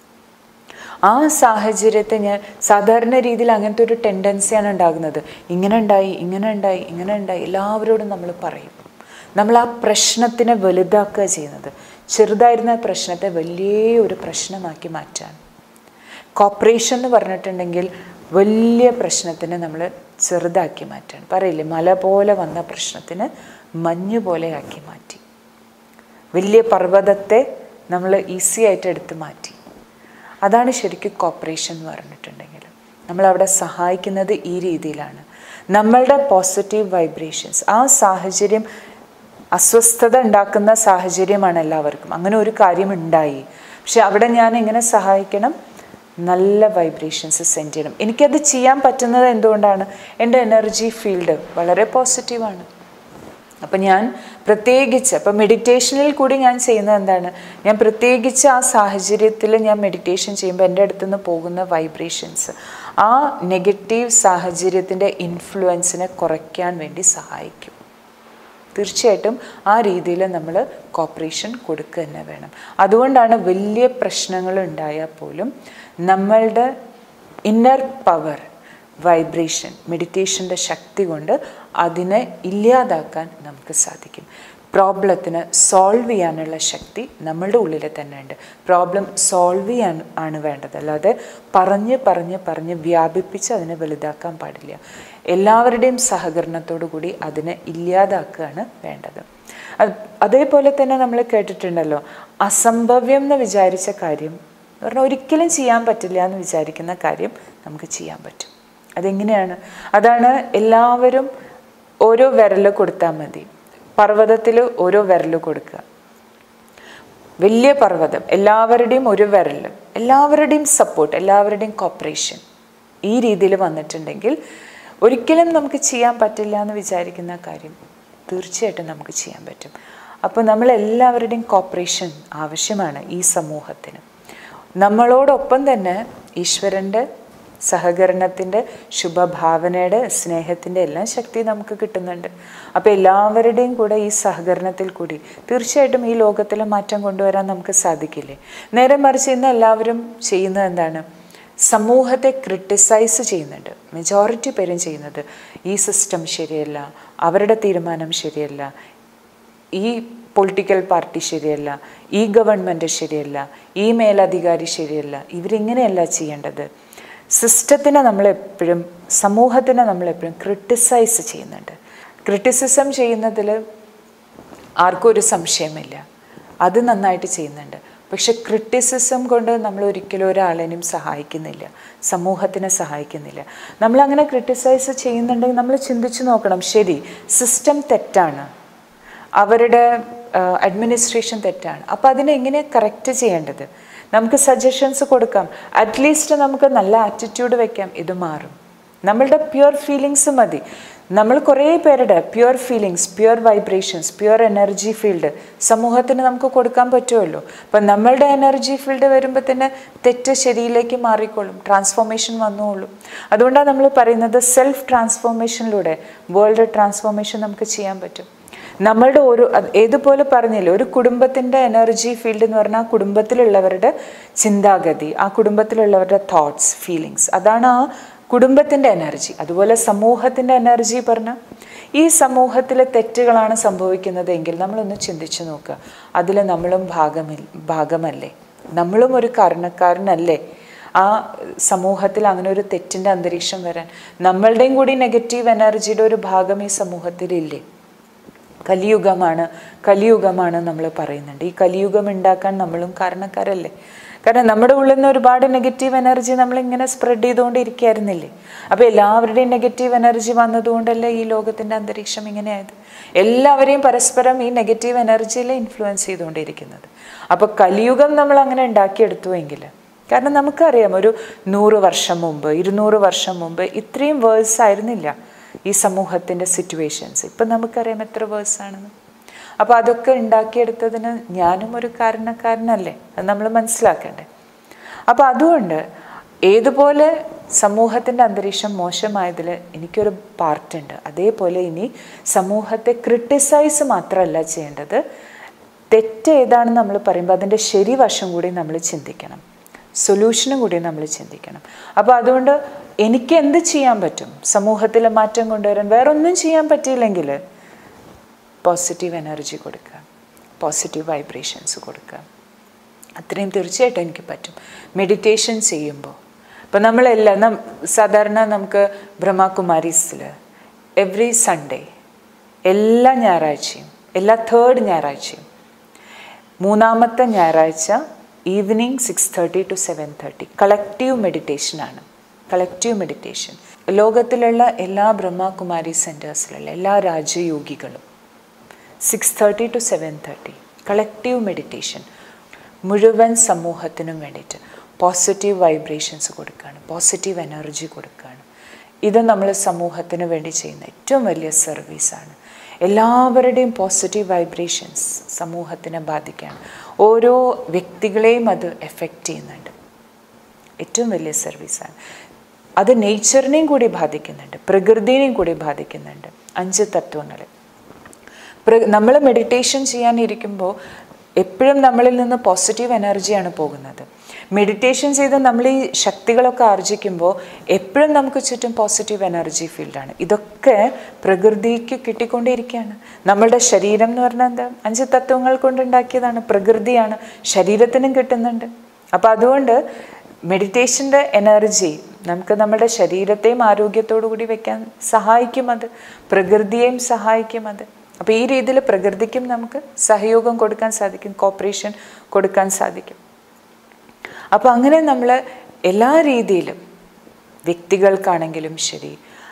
ആ സാഹചര്യത്തെ ഞാൻ സാധാരണ രീതിയിൽ അങ്ങനത്തെ ഒരു ടെൻഡൻസിയാണ് ഉണ്ടാകുന്നത് ഇങ്ങനെ ഉണ്ടായി ഇങ്ങനെ ഉണ്ടായി ഇങ്ങനെ ഉണ്ടായി എല്ലാവരോടും നമ്മൾ പറയും നമ്മൾ ആ പ്രശ്നത്തിനെ വലുതാക്കുക ചെയ്യുന്നത് ചെറുതായിരുന്ന പ്രശ്നത്തെ വലിയ ഒരു പ്രശ്നമാക്കി മാറ്റാൻ കോപ്പറേഷൻ എന്ന് പറഞ്ഞിട്ടുണ്ടെങ്കിൽ വലിയ പ്രശ്നത്തിനെ നമ്മൾ ചെറുതാക്കി മാറ്റാൻ പറയില്ലേ മല പോലെ വന്ന പ്രശ്നത്തിന് മഞ്ഞ് പോലെ ആക്കി മാറ്റി വലിയ പർവ്വതത്തെ നമ്മൾ ഈസി ആയിട്ട് എടുത്ത് മാറ്റി അതാണ് ശരിക്കും കോപ്പറേഷൻ എന്ന് പറഞ്ഞിട്ടുണ്ടെങ്കിൽ നമ്മളവിടെ സഹായിക്കുന്നത് ഈ രീതിയിലാണ് നമ്മളുടെ പോസിറ്റീവ് വൈബ്രേഷൻസ് ആ സാഹചര്യം അസ്വസ്ഥത ഉണ്ടാക്കുന്ന സാഹചര്യമാണ് എല്ലാവർക്കും അങ്ങനെ ഒരു കാര്യം ഉണ്ടായി പക്ഷെ അവിടെ ഞാൻ എങ്ങനെ സഹായിക്കണം നല്ല വൈബ്രേഷൻസ് സെൻഡ് ചെയ്യണം എനിക്കത് ചെയ്യാൻ പറ്റുന്നത് എന്തുകൊണ്ടാണ് എൻ്റെ എനർജി ഫീൽഡ് വളരെ പോസിറ്റീവാണ് അപ്പം ഞാൻ പ്രത്യേകിച്ച് അപ്പം മെഡിറ്റേഷനിൽ കൂടി ഞാൻ ചെയ്യുന്നത് എന്താണ് ഞാൻ പ്രത്യേകിച്ച് ആ സാഹചര്യത്തിൽ ഞാൻ മെഡിറ്റേഷൻ ചെയ്യുമ്പോൾ എൻ്റെ അടുത്ത് നിന്ന് പോകുന്ന വൈബ്രേഷൻസ് ആ നെഗറ്റീവ് സാഹചര്യത്തിൻ്റെ ഇൻഫ്ലുവൻസിനെ കുറയ്ക്കാൻ വേണ്ടി സഹായിക്കും തീർച്ചയായിട്ടും ആ രീതിയിൽ നമ്മൾ കോപ്പറേഷൻ കൊടുക്കുക തന്നെ വേണം അതുകൊണ്ടാണ് വലിയ പ്രശ്നങ്ങൾ ഉണ്ടായാൽ പോലും നമ്മളുടെ ഇന്നർ പവർ വൈബ്രേഷൻ മെഡിറ്റേഷൻ്റെ ശക്തി കൊണ്ട് അതിനെ ഇല്ലാതാക്കാൻ നമുക്ക് സാധിക്കും പ്രോബ്ലത്തിന് സോൾവ് ചെയ്യാനുള്ള ശക്തി നമ്മളുടെ ഉള്ളിൽ തന്നെ ഉണ്ട് പ്രോബ്ലം സോൾവ് ചെയ്യാൻ ആണ് വേണ്ടത് അല്ലാതെ പറഞ്ഞ് പറഞ്ഞ് പറഞ്ഞ് വ്യാപിപ്പിച്ച് അതിനെ വലുതാക്കാൻ പാടില്ല എല്ലാവരുടെയും സഹകരണത്തോടു കൂടി അതിനെ ഇല്ലാതാക്കുകയാണ് വേണ്ടത് അത് അതേപോലെ തന്നെ നമ്മൾ കേട്ടിട്ടുണ്ടല്ലോ അസംഭവ്യം എന്ന് വിചാരിച്ച കാര്യം എന്ന് പറഞ്ഞാൽ ഒരിക്കലും ചെയ്യാൻ പറ്റില്ല എന്ന് വിചാരിക്കുന്ന കാര്യം നമുക്ക് ചെയ്യാൻ പറ്റും അതെങ്ങനെയാണ് അതാണ് എല്ലാവരും ഓരോ വിരൽ കൊടുത്താൽ മതി പർവ്വതത്തിൽ ഓരോ വിരൽ കൊടുക്കുക വലിയ പർവ്വതം എല്ലാവരുടെയും ഒരു വിരൽ എല്ലാവരുടെയും സപ്പോർട്ട് എല്ലാവരുടെയും കോപ്പറേഷൻ ഈ രീതിയിൽ വന്നിട്ടുണ്ടെങ്കിൽ ഒരിക്കലും നമുക്ക് ചെയ്യാൻ പറ്റില്ല എന്ന് വിചാരിക്കുന്ന കാര്യം തീർച്ചയായിട്ടും നമുക്ക് ചെയ്യാൻ പറ്റും അപ്പോൾ നമ്മൾ എല്ലാവരുടെയും കോപ്പറേഷൻ ആവശ്യമാണ് ഈ സമൂഹത്തിന് നമ്മളോടൊപ്പം തന്നെ ഈശ്വരൻ്റെ സഹകരണത്തിൻ്റെ ശുഭഭാവനയുടെ സ്നേഹത്തിൻ്റെ എല്ലാം ശക്തി നമുക്ക് കിട്ടുന്നുണ്ട് അപ്പോൾ എല്ലാവരുടെയും കൂടെ ഈ സഹകരണത്തിൽ കൂടി തീർച്ചയായിട്ടും ഈ ലോകത്തിൽ മാറ്റം കൊണ്ടുവരാൻ നമുക്ക് സാധിക്കില്ലേ നേരെ മറിച്ച് ഇന്ന് എല്ലാവരും ചെയ്യുന്നത് എന്താണ് സമൂഹത്തെ ക്രിട്ടിസൈസ് ചെയ്യുന്നുണ്ട് മെജോറിറ്റി പേരും ചെയ്യുന്നത് ഈ സിസ്റ്റം ശരിയല്ല അവരുടെ തീരുമാനം ശരിയല്ല ഈ പൊളിറ്റിക്കൽ പാർട്ടി ശരിയല്ല ഈ ഗവൺമെൻറ് ശരിയല്ല ഈ മേലധികാരി ശരിയല്ല ഇവരിങ്ങനെയല്ല ചെയ്യേണ്ടത് സിസ്റ്റത്തിനെ നമ്മളെപ്പോഴും സമൂഹത്തിനെ നമ്മളെപ്പോഴും ക്രിട്ടിസൈസ് ചെയ്യുന്നുണ്ട് ക്രിട്ടിസിസം ചെയ്യുന്നതിൽ ആർക്കും ഒരു സംശയമില്ല അത് നന്നായിട്ട് ചെയ്യുന്നുണ്ട് പക്ഷെ ക്രിട്ടിസിസം കൊണ്ട് നമ്മൾ ഒരിക്കലും ഒരാളെയും സഹായിക്കുന്നില്ല സമൂഹത്തിനെ സഹായിക്കുന്നില്ല നമ്മൾ അങ്ങനെ ക്രിട്ടിസൈസ് ചെയ്യുന്നുണ്ടെങ്കിൽ നമ്മൾ ചിന്തിച്ചു നോക്കണം ശരി സിസ്റ്റം തെറ്റാണ് അവരുടെ അഡ്മിനിസ്ട്രേഷൻ തെറ്റാണ് അപ്പോൾ അതിനെ എങ്ങനെ കറക്റ്റ് ചെയ്യേണ്ടത് നമുക്ക് സജഷൻസ് കൊടുക്കാം അറ്റ്ലീസ്റ്റ് നമുക്ക് നല്ല ആറ്റിറ്റ്യൂഡ് വെക്കാം ഇത് മാറും നമ്മളുടെ പ്യുവർ ഫീലിങ്സ് മതി നമ്മൾ കുറേ പേരുടെ pure feelings pure vibrations pure energy field സമൂഹത്തിന് നമുക്ക് കൊടുക്കാൻ പറ്റുമല്ലോ അപ്പം നമ്മളുടെ എനർജി ഫീൽഡ് വരുമ്പോൾ തന്നെ തെറ്റ് ശരിയിലേക്ക് മാറിക്കോളും ട്രാൻസ്ഫോർമേഷൻ വന്നോളും അതുകൊണ്ടാണ് നമ്മൾ പറയുന്നത് സെൽഫ് ട്രാൻസ്ഫോർമേഷനിലൂടെ വേൾഡ് ട്രാൻസ്ഫോർമേഷൻ നമുക്ക് ചെയ്യാൻ പറ്റും നമ്മളുടെ ഒരു ഏതുപോലെ പറഞ്ഞില്ലേ ഒരു കുടുംബത്തിൻ്റെ എനർജി ഫീൽഡ് എന്ന് പറഞ്ഞാൽ ആ കുടുംബത്തിലുള്ളവരുടെ ചിന്താഗതി ആ കുടുംബത്തിലുള്ളവരുടെ തോട്ട്സ് ഫീലിങ്സ് അതാണ് ആ കുടുംബത്തിൻ്റെ എനർജി അതുപോലെ സമൂഹത്തിൻ്റെ എനർജി പറഞ്ഞാൽ ഈ സമൂഹത്തിലെ തെറ്റുകളാണ് സംഭവിക്കുന്നതെങ്കിൽ നമ്മളൊന്ന് ചിന്തിച്ചു നോക്കുക അതിൽ നമ്മളും ഭാഗമിൽ ഭാഗമല്ലേ നമ്മളും ഒരു കാരണക്കാരനല്ലേ ആ സമൂഹത്തിൽ അങ്ങനെ ഒരു തെറ്റിൻ്റെ അന്തരീക്ഷം വരാൻ നമ്മളുടെയും കൂടി നെഗറ്റീവ് എനർജിയുടെ ഒരു ഭാഗം ഈ സമൂഹത്തിലില്ലേ കലിയുഗമാണ് കലിയുഗമാണ് നമ്മൾ പറയുന്നുണ്ട് ഈ കലിയുഗം ഉണ്ടാക്കാൻ നമ്മളും കാരണക്കാരല്ലേ കാരണം നമ്മുടെ ഉള്ളിൽ നിന്ന് ഒരുപാട് നെഗറ്റീവ് എനർജി നമ്മളിങ്ങനെ സ്പ്രെഡ് ചെയ്തുകൊണ്ടിരിക്കുകയായിരുന്നില്ലേ അപ്പോൾ എല്ലാവരുടെയും നെഗറ്റീവ് എനർജി വന്നതുകൊണ്ടല്ലേ ഈ ലോകത്തിൻ്റെ അന്തരീക്ഷം ഇങ്ങനെയായത് എല്ലാവരെയും പരസ്പരം ഈ നെഗറ്റീവ് എനർജിയിൽ ഇൻഫ്ലുവൻസ് ചെയ്തുകൊണ്ടിരിക്കുന്നത് അപ്പോൾ കലിയുഗം നമ്മൾ അങ്ങനെ ഉണ്ടാക്കിയെടുത്തുവെങ്കിൽ കാരണം നമുക്കറിയാം ഒരു നൂറ് വർഷം മുമ്പ് ഇരുന്നൂറ് വർഷം മുമ്പ് ഇത്രയും വേഴ്സ് ആയിരുന്നില്ല ഈ സമൂഹത്തിൻ്റെ സിറ്റുവേഷൻസ് ഇപ്പം നമുക്കറിയാം എത്ര വേഴ്സ് ആണെന്ന് അപ്പോൾ അതൊക്കെ ഉണ്ടാക്കിയെടുത്തതിന് ഞാനും ഒരു കാരണക്കാരനല്ലേ അത് നമ്മൾ മനസ്സിലാക്കണ്ടേ അപ്പോൾ അതുകൊണ്ട് ഏതുപോലെ സമൂഹത്തിൻ്റെ അന്തരീക്ഷം മോശമായതിൽ എനിക്കൊരു പാർട്ടുണ്ട് അതേപോലെ ഇനി സമൂഹത്തെ ക്രിട്ടിസൈസ് മാത്രമല്ല ചെയ്യേണ്ടത് തെറ്റ് ഏതാണെന്ന് നമ്മൾ പറയുമ്പോൾ അതിൻ്റെ ശരി വശം കൂടി നമ്മൾ ചിന്തിക്കണം സൊല്യൂഷനും കൂടി നമ്മൾ ചിന്തിക്കണം അപ്പോൾ അതുകൊണ്ട് എനിക്ക് എന്ത് ചെയ്യാൻ പറ്റും സമൂഹത്തിൽ മാറ്റം കൊണ്ടുവരാൻ വേറെ ഒന്നും ചെയ്യാൻ പറ്റിയില്ലെങ്കിൽ പോസിറ്റീവ് എനർജി കൊടുക്കുക പോസിറ്റീവ് വൈബ്രേഷൻസ് കൊടുക്കുക അത്രയും തീർച്ചയായിട്ടും എനിക്ക് പറ്റും മെഡിറ്റേഷൻ ചെയ്യുമ്പോൾ ഇപ്പം നമ്മളെല്ലാം നം സാധാരണ നമുക്ക് ബ്രഹ്മകുമാരീസിൽ എവറി സൺഡേ എല്ലാ ഞായറാഴ്ചയും എല്ലാ തേർഡ് ഞായറാഴ്ചയും മൂന്നാമത്തെ ഞായറാഴ്ച evening six thirty to seven thirty collective മെഡിറ്റേഷനാണ് കളക്റ്റീവ് മെഡിറ്റേഷൻ ലോകത്തിലുള്ള എല്ലാ ബ്രഹ്മകുമാരി സെൻറ്റേഴ്സിലുള്ള എല്ലാ രാജയോഗികളും six thirty to seven thirty collective meditation മുഴുവൻ സമൂഹത്തിനും വേണ്ടിയിട്ട് പോസിറ്റീവ് വൈബ്രേഷൻസ് കൊടുക്കുകയാണ് പോസിറ്റീവ് എനർജി കൊടുക്കുകയാണ് ഇത് നമ്മൾ സമൂഹത്തിന് വേണ്ടി ചെയ്യുന്ന ഏറ്റവും വലിയ സർവീസാണ് എല്ലാവരുടെയും പോസിറ്റീവ് വൈബ്രേഷൻസ് സമൂഹത്തിനെ ബാധിക്കുകയാണ് ഓരോ വ്യക്തികളെയും അത് എഫക്റ്റ് ചെയ്യുന്നുണ്ട് ഏറ്റവും വലിയ സർവീസാണ് അത് നേച്ചറിനെയും കൂടി ബാധിക്കുന്നുണ്ട് പ്രകൃതിനെയും കൂടി ബാധിക്കുന്നുണ്ട് അഞ്ച് തത്വങ്ങൾ നമ്മൾ മെഡിറ്റേഷൻ ചെയ്യാനിരിക്കുമ്പോൾ എപ്പോഴും നമ്മളിൽ നിന്ന് പോസിറ്റീവ് എനർജിയാണ് പോകുന്നത് മെഡിറ്റേഷൻ ചെയ്ത് നമ്മൾ ഈ ശക്തികളൊക്കെ ആർജിക്കുമ്പോൾ എപ്പോഴും നമുക്ക് ചുറ്റും പോസിറ്റീവ് എനർജി ഫീൽഡാണ് ഇതൊക്കെ പ്രകൃതിക്ക് കിട്ടിക്കൊണ്ടേയിരിക്കുകയാണ് നമ്മളുടെ ശരീരം എന്ന് പറഞ്ഞാൽ എന്താ അഞ്ച് തത്വങ്ങൾ കൊണ്ടുണ്ടാക്കിയതാണ് പ്രകൃതിയാണ് ശരീരത്തിനും കിട്ടുന്നുണ്ട് അപ്പോൾ അതുകൊണ്ട് മെഡിറ്റേഷൻ്റെ എനർജി നമുക്ക് നമ്മുടെ ശരീരത്തെയും ആരോഗ്യത്തോടു കൂടി വെക്കാൻ സഹായിക്കും അത് പ്രകൃതിയെയും സഹായിക്കും അത് അപ്പോൾ ഈ രീതിയിൽ പ്രകൃതിക്കും നമുക്ക് സഹയോഗം കൊടുക്കാൻ സാധിക്കും കോപ്പറേഷൻ കൊടുക്കാൻ സാധിക്കും അപ്പോൾ അങ്ങനെ നമ്മൾ എല്ലാ രീതിയിലും വ്യക്തികൾക്കാണെങ്കിലും ശരി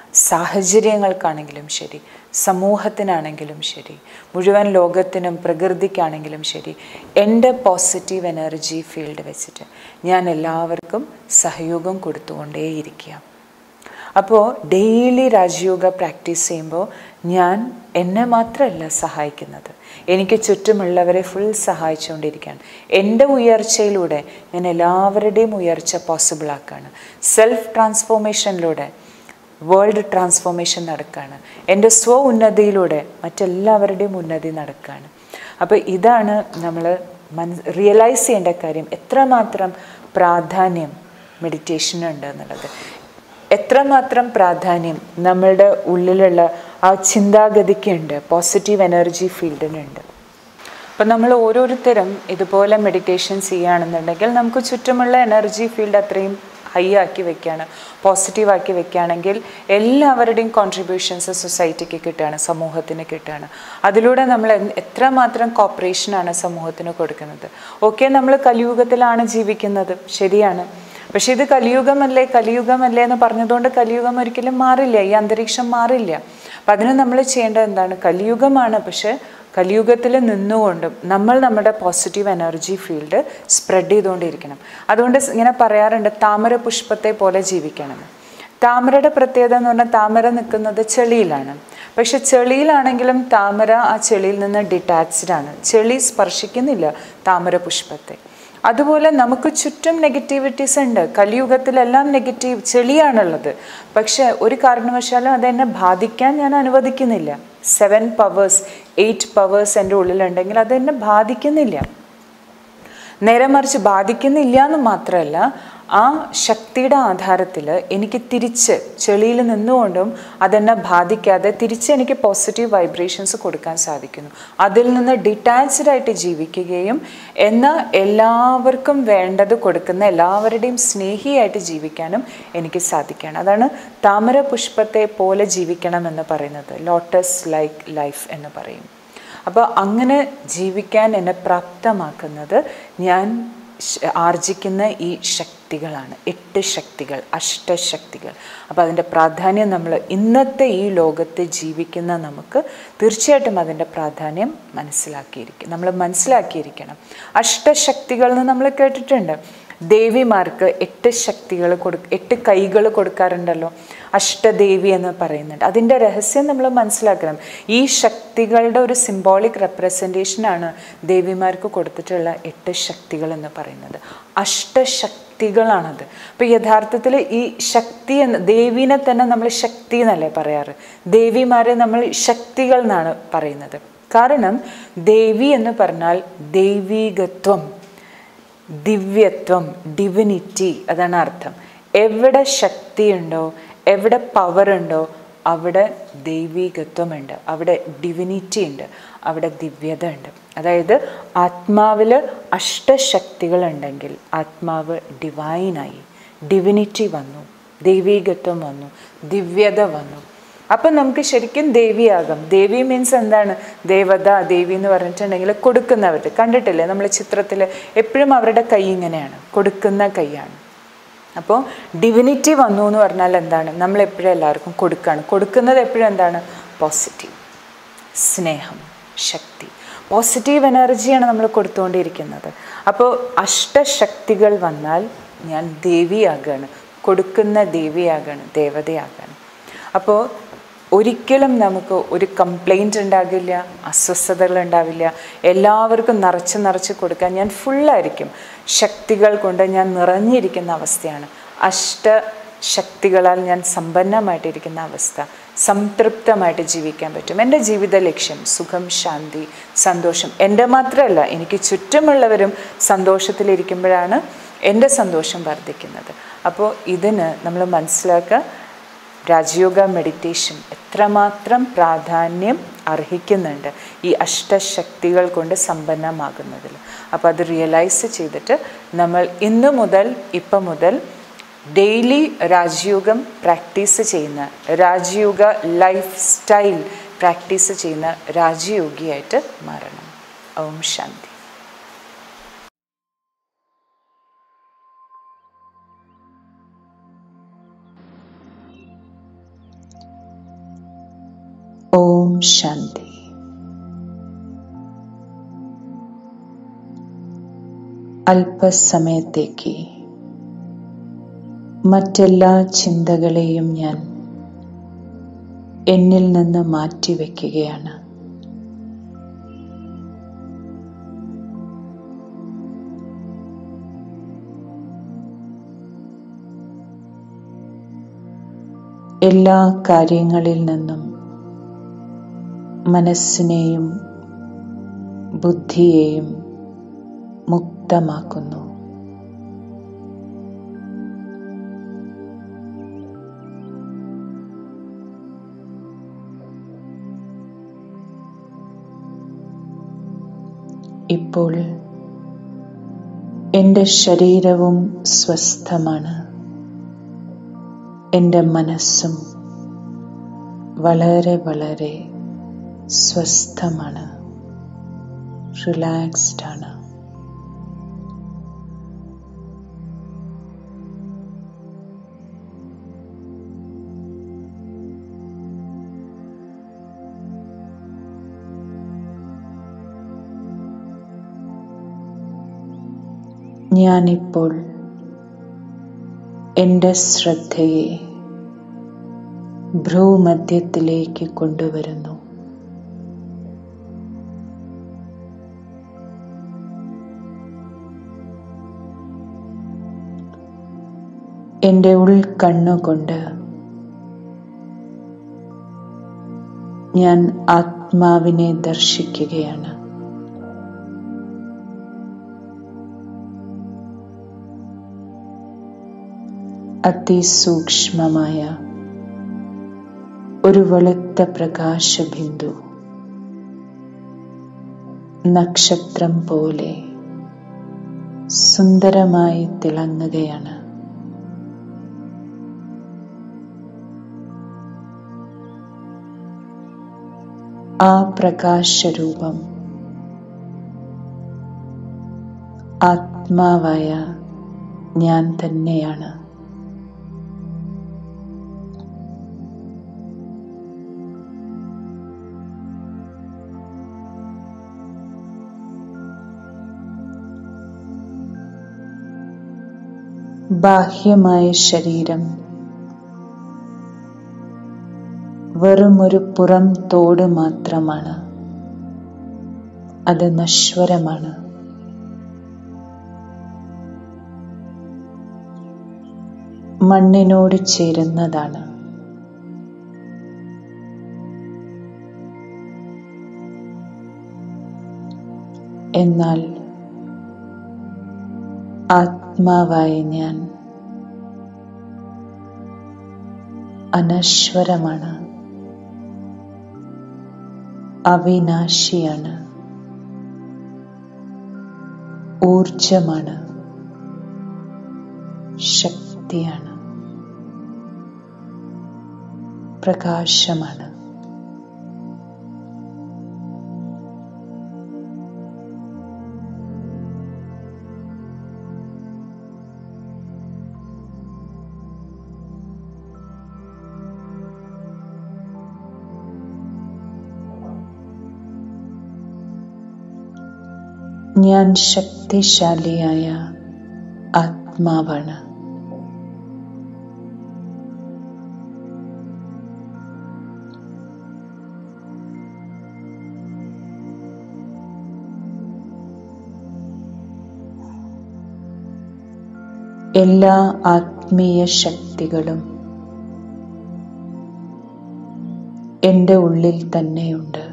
സാഹചര്യങ്ങൾക്കാണെങ്കിലും ശരി സമൂഹത്തിനാണെങ്കിലും ശരി മുഴുവൻ ലോകത്തിനും പ്രകൃതിക്കാണെങ്കിലും ശരി എൻ്റെ പോസിറ്റീവ് എനർജി ഫീൽഡ് വെച്ചിട്ട് ഞാൻ എല്ലാവർക്കും സഹയോഗം കൊടുത്തുകൊണ്ടേയിരിക്കുക അപ്പോൾ ഡെയിലി രാജയോഗ പ്രാക്ടീസ് ചെയ്യുമ്പോൾ ഞാൻ എന്നെ മാത്രമല്ല സഹായിക്കുന്നത് എനിക്ക് ചുറ്റുമുള്ളവരെ ഫുൾ സഹായിച്ചുകൊണ്ടിരിക്കുകയാണ് എൻ്റെ ഉയർച്ചയിലൂടെ ഞാൻ എല്ലാവരുടെയും ഉയർച്ച പോസിബിളാക്കുകയാണ് സെൽഫ് ട്രാൻസ്ഫോർമേഷനിലൂടെ വേൾഡ് ട്രാൻസ്ഫോർമേഷൻ നടക്കുകയാണ് എൻ്റെ സ്വ ഉന്നതിയിലൂടെ മറ്റെല്ലാവരുടെയും ഉന്നതി നടക്കുകയാണ് അപ്പോൾ ഇതാണ് നമ്മൾ മൻ റിയലൈസ് ചെയ്യേണ്ട കാര്യം എത്രമാത്രം പ്രാധാന്യം മെഡിറ്റേഷനുണ്ട് എന്നുള്ളത് എത്രമാത്രം പ്രാധാന്യം നമ്മളുടെ ഉള്ളിലുള്ള ആ ചിന്താഗതിക്കുണ്ട് പോസിറ്റീവ് എനർജി ഫീൽഡിനുണ്ട് അപ്പം നമ്മൾ ഓരോരുത്തരും ഇതുപോലെ മെഡിറ്റേഷൻ ചെയ്യുകയാണെന്നുണ്ടെങ്കിൽ നമുക്ക് ചുറ്റുമുള്ള എനർജി ഫീൽഡ് അത്രയും ഹൈ ആക്കി വെക്കുകയാണ് പോസിറ്റീവ് ആക്കി വെക്കുകയാണെങ്കിൽ എല്ലാവരുടെയും കോൺട്രിബ്യൂഷൻസ് സൊസൈറ്റിക്ക് കിട്ടുകയാണ് സമൂഹത്തിന് കിട്ടുകയാണ് അതിലൂടെ നമ്മൾ എത്രമാത്രം കോപ്പറേഷനാണ് സമൂഹത്തിന് കൊടുക്കുന്നത് ഓക്കെ നമ്മൾ കലിയുഗത്തിലാണ് ജീവിക്കുന്നത് ശരിയാണ് പക്ഷെ ഇത് കലിയുഗമല്ലേ കലിയുഗമല്ലേ എന്ന് പറഞ്ഞതുകൊണ്ട് കലിയുഗം ഒരിക്കലും മാറില്ല ഈ അന്തരീക്ഷം മാറില്ല അപ്പം അതിന് നമ്മൾ ചെയ്യേണ്ടത് എന്താണ് കലിയുഗമാണ് പക്ഷെ കലിയുഗത്തിൽ നിന്നുകൊണ്ടും നമ്മൾ നമ്മുടെ പോസിറ്റീവ് എനർജി ഫീൽഡ് സ്പ്രെഡ് ചെയ്തുകൊണ്ടിരിക്കണം അതുകൊണ്ട് ഇങ്ങനെ പറയാറുണ്ട് താമര പുഷ്പത്തെ പോലെ ജീവിക്കണം താമരയുടെ പ്രത്യേകത എന്ന് പറഞ്ഞാൽ താമര നിൽക്കുന്നത് ചെളിയിലാണ് പക്ഷെ ചെളിയിലാണെങ്കിലും താമര ആ ചെളിയിൽ നിന്ന് ഡിറ്റാച്ച്ഡ് ആണ് ചെളി സ്പർശിക്കുന്നില്ല താമര പുഷ്പത്തെ അതുപോലെ നമുക്ക് ചുറ്റും നെഗറ്റിവിറ്റീസ് ഉണ്ട് കലിയുഗത്തിലെല്ലാം നെഗറ്റീവ് ചെളിയാണുള്ളത് പക്ഷെ ഒരു കാരണവശാലും അതെന്നെ ബാധിക്കാൻ ഞാൻ അനുവദിക്കുന്നില്ല സെവൻ പവേഴ്സ് എയ്റ്റ് പവേഴ്സ് എൻ്റെ ഉള്ളിലുണ്ടെങ്കിൽ അതെന്നെ ബാധിക്കുന്നില്ല നേരെ മറിച്ച് ബാധിക്കുന്നില്ല എന്ന് മാത്രമല്ല ആ ശക്തിയുടെ ആധാരത്തിൽ എനിക്ക് തിരിച്ച് ചെളിയിൽ നിന്നുകൊണ്ടും അതെന്നെ ബാധിക്കാതെ തിരിച്ച് എനിക്ക് പോസിറ്റീവ് വൈബ്രേഷൻസ് കൊടുക്കാൻ സാധിക്കുന്നു അതിൽ നിന്ന് ഡിറ്റാച്ച്ഡ് ആയിട്ട് ജീവിക്കുകയും എന്നാൽ എല്ലാവർക്കും വേണ്ടത് കൊടുക്കുന്ന എല്ലാവരുടെയും സ്നേഹിയായിട്ട് ജീവിക്കാനും എനിക്ക് സാധിക്കുകയാണ് അതാണ് താമര പുഷ്പത്തെ പോലെ ജീവിക്കണം എന്ന് പറയുന്നത് ലോട്ടസ് ലൈക്ക് ലൈഫ് എന്ന് പറയും അപ്പോൾ അങ്ങനെ ജീവിക്കാൻ എന്നെ പ്രാപ്തമാക്കുന്നത് ഞാൻ ശ- ആർജിക്കുന്ന ഈ ശക്തികളാണ് എട്ട് ശക്തികൾ അഷ്ടശക്തികൾ അപ്പോൾ അതിൻ്റെ പ്രാധാന്യം നമ്മൾ ഇന്നത്തെ ഈ ലോകത്ത് ജീവിക്കുന്ന നമുക്ക് തീർച്ചയായിട്ടും അതിൻ്റെ പ്രാധാന്യം മനസ്സിലാക്കിയിരിക്കും നമ്മൾ മനസ്സിലാക്കിയിരിക്കണം അഷ്ടശക്തികൾ എന്ന് നമ്മൾ കേട്ടിട്ടുണ്ട് ദേവിമാർക്ക് എട്ട് ശക്തികൾ കൊടു എട്ട് കൈകൾ കൊടുക്കാറുണ്ടല്ലോ അഷ്ടദേവി എന്ന് പറയുന്നുണ്ട് അതിൻ്റെ രഹസ്യം നമ്മൾ മനസ്സിലാക്കണം ഈ ശക്തികളുടെ ഒരു സിംബോളിക് റെപ്രസെൻറ്റേഷനാണ് ദേവിമാർക്ക് കൊടുത്തിട്ടുള്ള എട്ട് ശക്തികൾ എന്ന് പറയുന്നത് അഷ്ടശക്തികളാണത് അപ്പോൾ യഥാർത്ഥത്തിൽ ഈ ശക്തി എന്ന് ദേവീനെ തന്നെ നമ്മൾ ശക്തി എന്നല്ലേ പറയാറ് ദേവിമാരെ നമ്മൾ ശക്തികൾ എന്നാണ് പറയുന്നത് കാരണം ദേവി എന്ന് പറഞ്ഞാൽ ദൈവീകത്വം ദിവ്യത്വം ഡിവിനിറ്റി അതാണ് അർത്ഥം എവിടെ ശക്തിയുണ്ടോ എവിടെ പവർ ഉണ്ടോ അവിടെ ദൈവീകത്വമുണ്ട് അവിടെ ഡിവിനിറ്റി ഉണ്ട് അവിടെ ദിവ്യത ഉണ്ട് അതായത് ആത്മാവിൽ അഷ്ടശക്തികളുണ്ടെങ്കിൽ ആത്മാവ് ഡിവൈനായി ഡിവിനിറ്റി വന്നു ദൈവീകത്വം വന്നു ദിവ്യത വന്നു അപ്പം നമുക്ക് ശരിക്കും ദേവിയാകാം ദേവി മീൻസ് എന്താണ് ദേവത ദേവി എന്ന് പറഞ്ഞിട്ടുണ്ടെങ്കിൽ കൊടുക്കുന്നവർ കണ്ടിട്ടില്ലേ നമ്മൾ ചിത്രത്തിൽ എപ്പോഴും അവരുടെ കൈ ഇങ്ങനെയാണ് കൊടുക്കുന്ന കൈയാണ് അപ്പോൾ ഡിവിനിറ്റി വന്നു എന്ന് പറഞ്ഞാൽ എന്താണ് നമ്മൾ എപ്പോഴും എല്ലാവർക്കും കൊടുക്കുകയാണ് കൊടുക്കുന്നത് എപ്പോഴും എന്താണ് പോസിറ്റീവ് സ്നേഹം ശക്തി പോസിറ്റീവ് എനർജിയാണ് നമ്മൾ കൊടുത്തുകൊണ്ടിരിക്കുന്നത് അപ്പോൾ അഷ്ടശക്തികൾ വന്നാൽ ഞാൻ ദേവിയാകാണ് കൊടുക്കുന്ന ദേവിയാകാണ് ദേവതയാകാണ് അപ്പോൾ ഒരിക്കലും നമുക്ക് ഒരു കംപ്ലൈൻറ്റ് ഉണ്ടാകില്ല അസ്വസ്ഥതകൾ ഉണ്ടാവില്ല എല്ലാവർക്കും നിറച്ച് നിറച്ച് കൊടുക്കാൻ ഞാൻ ഫുള്ളായിരിക്കും ശക്തികൾ കൊണ്ട് ഞാൻ നിറഞ്ഞിരിക്കുന്ന അവസ്ഥയാണ് അഷ്ട ശക്തികളാൽ ഞാൻ സമ്പന്നമായിട്ടിരിക്കുന്ന അവസ്ഥ സംതൃപ്തമായിട്ട് ജീവിക്കാൻ പറ്റും എൻ്റെ ജീവിത ലക്ഷ്യം സുഖം ശാന്തി സന്തോഷം എൻ്റെ മാത്രമല്ല എനിക്ക് ചുറ്റുമുള്ളവരും സന്തോഷത്തിലിരിക്കുമ്പോഴാണ് എൻ്റെ സന്തോഷം വർദ്ധിക്കുന്നത് അപ്പോൾ ഇതിന് നമ്മൾ മനസ്സിലാക്കുക രാജയോഗ മെഡിറ്റേഷൻ എത്രമാത്രം പ്രാധാന്യം അർഹിക്കുന്നുണ്ട് ഈ അഷ്ടശക്തികൾ കൊണ്ട് സമ്പന്നമാകുന്നതിൽ അപ്പോൾ അത് റിയലൈസ് ചെയ്തിട്ട് നമ്മൾ ഇന്നു മുതൽ ഇപ്പം മുതൽ ഡെയിലി രാജയോഗം പ്രാക്ടീസ് ചെയ്യുന്ന രാജയോഗ ലൈഫ് സ്റ്റൈൽ പ്രാക്ടീസ് ചെയ്യുന്ന രാജയോഗിയായിട്ട് മാറണം ഓം ശാന്തി ഓം ശാന്തി അല്പസമയത്തേക്ക് മറ്റെല്ലാ ചിന്തകളെയും ഞാൻ എന്നിൽ നിന്ന് മാറ്റിവെക്കുകയാണ് എല്ലാ കാര്യങ്ങളിൽ നിന്നും മനസ്സിനെയും ബുദ്ധിയെയും മുക്തമാക്കുന്നു ഇപ്പോൾ എൻ്റെ ശരീരവും സ്വസ്ഥമാണ് എൻ്റെ മനസ്സും വളരെ വളരെ സ്വസ്ഥമാണ് റിലാക്സ്ഡ് ആണ് ഞാനിപ്പോൾ എൻ്റെ ശ്രദ്ധയെ ഭ്രൂമധ്യത്തിലേക്ക് കൊണ്ടുവരുന്നു എൻ്റെ ഉൾക്കണ്ണുകൊണ്ട് ഞാൻ ആത്മാവിനെ ദർശിക്കുകയാണ് അതിസൂക്ഷ്മമായ ഒരു വെളുത്ത പ്രകാശബിന്ദു നക്ഷത്രം പോലെ സുന്ദരമായി തിളങ്ങുകയാണ് ആ പ്രകാശരൂപം ആത്മാവായ ഞാൻ തന്നെയാണ് ബാഹ്യമായ ശരീരം വെറുമൊരു പുറം തോട് മാത്രമാണ് അത് നശ്വരമാണ് മണ്ണിനോട് ചേരുന്നതാണ് എന്നാൽ ആത്മാവായ ഞാൻ അനശ്വരമാണ് അവിനാശിയാണ് ഊർജമാണ് ശക്തിയാണ് പ്രകാശമാണ് ഞാൻ ശക്തിശാലിയായ ആത്മാവാണ് എല്ലാ ആത്മീയ ശക്തികളും എൻ്റെ ഉള്ളിൽ തന്നെയുണ്ട്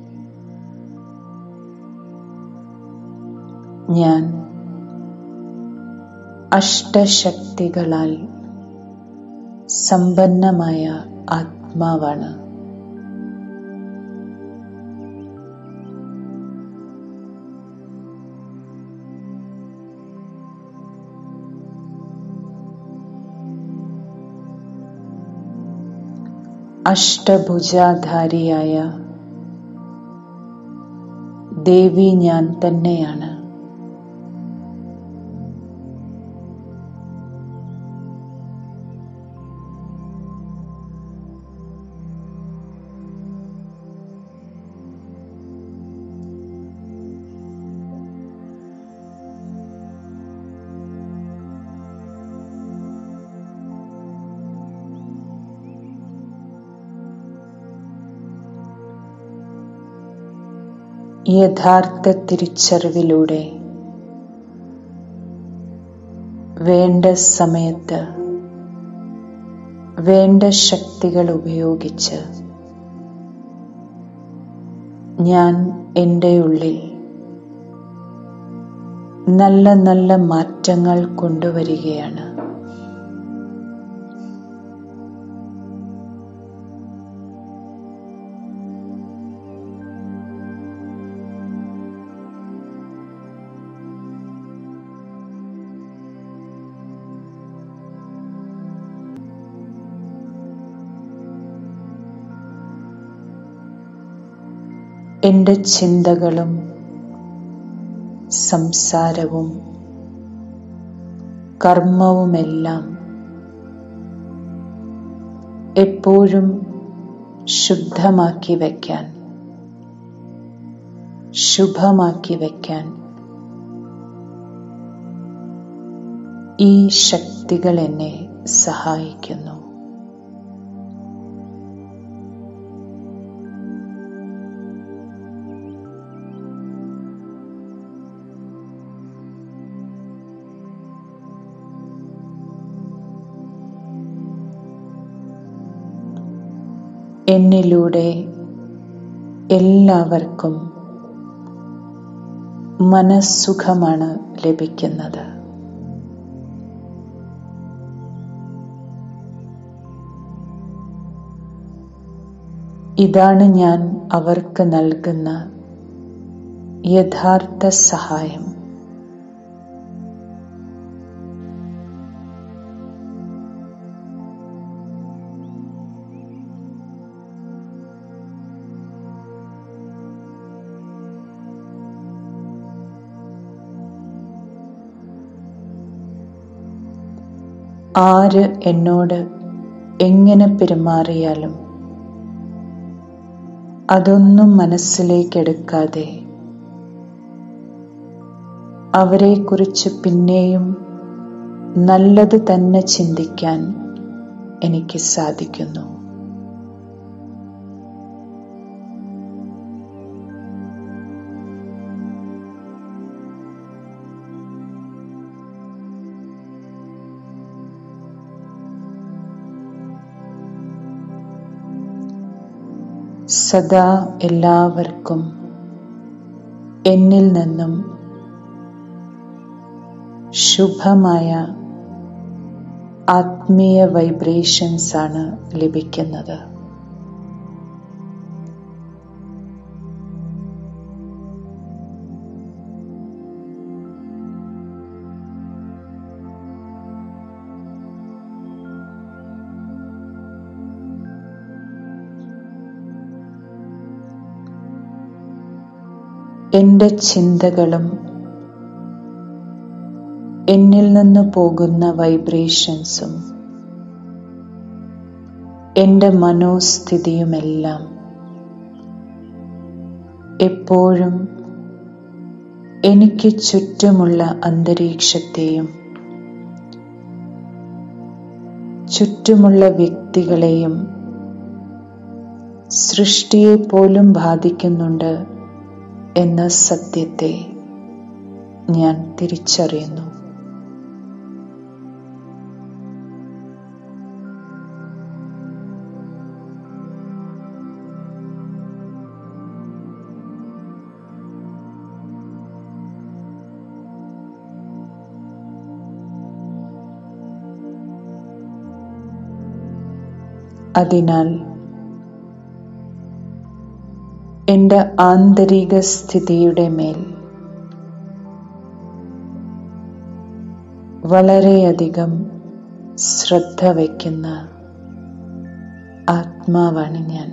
ഞാൻ അഷ്ടശക്തികളാൽ സമ്പന്നമായ ആത്മാവാണ് അഷ്ടഭുജാധാരിയായ ദേവി ഞാൻ തന്നെയാണ് യഥാർത്ഥ തിരിച്ചറിവിലൂടെ വേണ്ട സമയത്ത് വേണ്ട ശക്തികൾ ഉപയോഗിച്ച് ഞാൻ എൻ്റെ ഉള്ളിൽ നല്ല നല്ല മാറ്റങ്ങൾ കൊണ്ടുവരികയാണ് എൻ്റെ ചിന്തകളും സംസാരവും കർമ്മവുമെല്ലാം എപ്പോഴും ശുദ്ധമാക്കി വയ്ക്കാൻ ശുഭമാക്കി വയ്ക്കാൻ ഈ ശക്തികൾ എന്നെ സഹായിക്കുന്നു എന്നിലൂടെ എല്ലാവർക്കും മനസ്സുഖമാണ് ലഭിക്കുന്നത് ഇതാണ് ഞാൻ അവർക്ക് നൽകുന്ന യഥാർത്ഥ സഹായം ആര് എന്നോട് എങ്ങനെ പെരുമാറിയാലും അതൊന്നും മനസ്സിലേക്കെടുക്കാതെ അവരെക്കുറിച്ച് പിന്നെയും നല്ലത് തന്നെ ചിന്തിക്കാൻ എനിക്ക് സാധിക്കുന്നു സദാ എല്ലാവർക്കും എന്നിൽ നിന്നും ശുഭമായ ആത്മീയ വൈബ്രേഷൻസ് ആണ് ലഭിക്കുന്നത് എൻ്റെ ചിന്തകളും എന്നിൽ നിന്ന് പോകുന്ന വൈബ്രേഷൻസും എൻ്റെ മനോസ്ഥിതിയുമെല്ലാം എപ്പോഴും എനിക്ക് ചുറ്റുമുള്ള അന്തരീക്ഷത്തെയും ചുറ്റുമുള്ള വ്യക്തികളെയും സൃഷ്ടിയെ പോലും ബാധിക്കുന്നുണ്ട് എന്ന സത്യത്തെ ഞാൻ തിരിച്ചറിയുന്നു അതിനാൽ എൻ്റെ ആന്തരിക സ്ഥിതിയുടെ മേൽ വളരെയധികം ശ്രദ്ധ വയ്ക്കുന്ന ആത്മാവാണ് ഞാൻ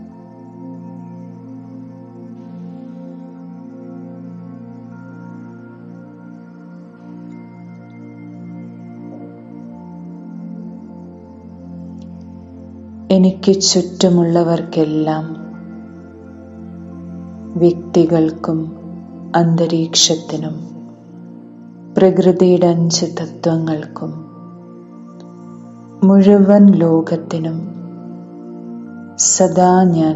എനിക്ക് ചുറ്റുമുള്ളവർക്കെല്ലാം വ്യക്തികൾക്കും അന്തരീക്ഷത്തിനും പ്രകൃതിയുടെ അഞ്ച് തത്വങ്ങൾക്കും മുഴുവൻ ലോകത്തിനും സദാ ഞാൻ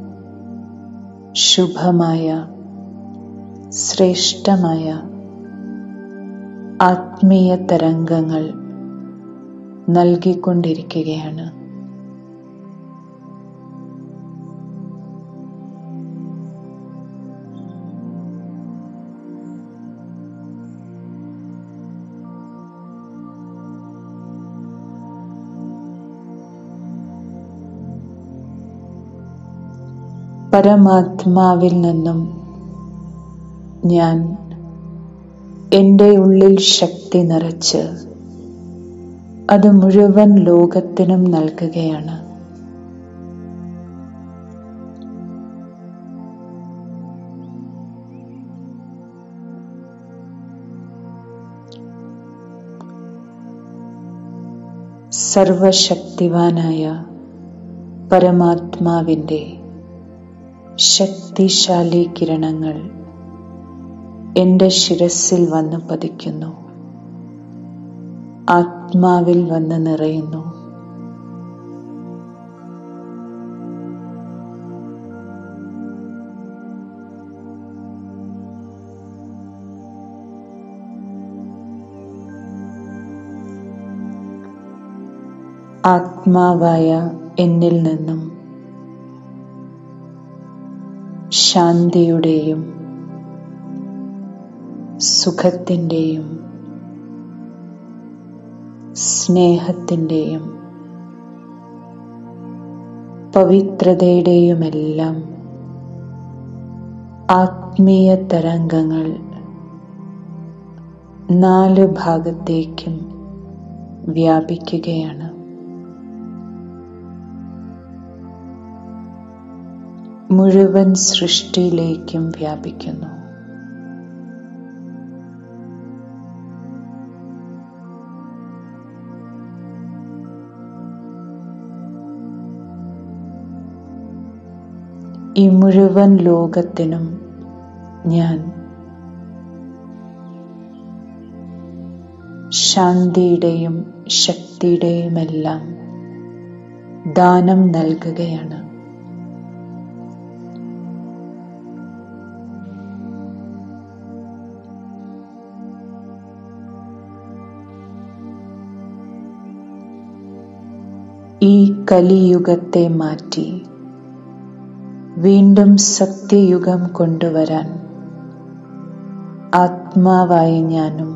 ശുഭമായ ശ്രേഷ്ഠമായ ആത്മീയ തരംഗങ്ങൾ നൽകിക്കൊണ്ടിരിക്കുകയാണ് പരമാത്മാവിൽ നിന്നും ഞാൻ എൻ്റെ ഉള്ളിൽ ശക്തി നിറച്ച് അത് മുഴുവൻ ലോകത്തിനും നൽകുകയാണ് സർവശക്തിവാനായ പരമാത്മാവിൻ്റെ ശക്തിശാലി കിരണങ്ങൾ എൻ്റെ ശിരസിൽ വന്ന് പതിക്കുന്നു ആത്മാവിൽ വന്ന് നിറയുന്നു ആത്മാവായ എന്നിൽ നിന്നും ശാന്തിയുടെയും സുഖത്തിൻ്റെയും സ്നേഹത്തിൻ്റെയും പവിത്രതയുടെയുമെല്ലാം ആത്മീയ തരംഗങ്ങൾ നാല് ഭാഗത്തേക്കും വ്യാപിക്കുകയാണ് മുഴുവൻ സൃഷ്ടിയിലേക്കും വ്യാപിക്കുന്നു ഈ മുഴുവൻ ലോകത്തിനും ഞാൻ ശാന്തിയുടെയും ശക്തിയുടെയുമെല്ലാം ദാനം നൽകുകയാണ് ഈ കലിയുഗത്തെ മാറ്റി വീണ്ടും സത്യയുഗം കൊണ്ടുവരാൻ ആത്മാവായ ഞാനും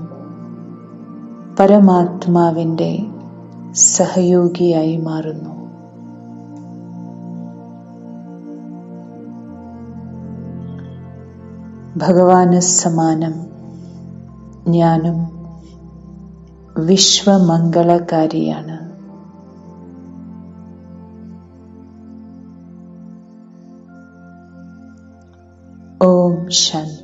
പരമാത്മാവിൻ്റെ സഹയോഗിയായി മാറുന്നു ഭഗവാന് സമാനം ഞാനും വിശ്വമംഗളകാരിയാണ് ഓം ശാന്തി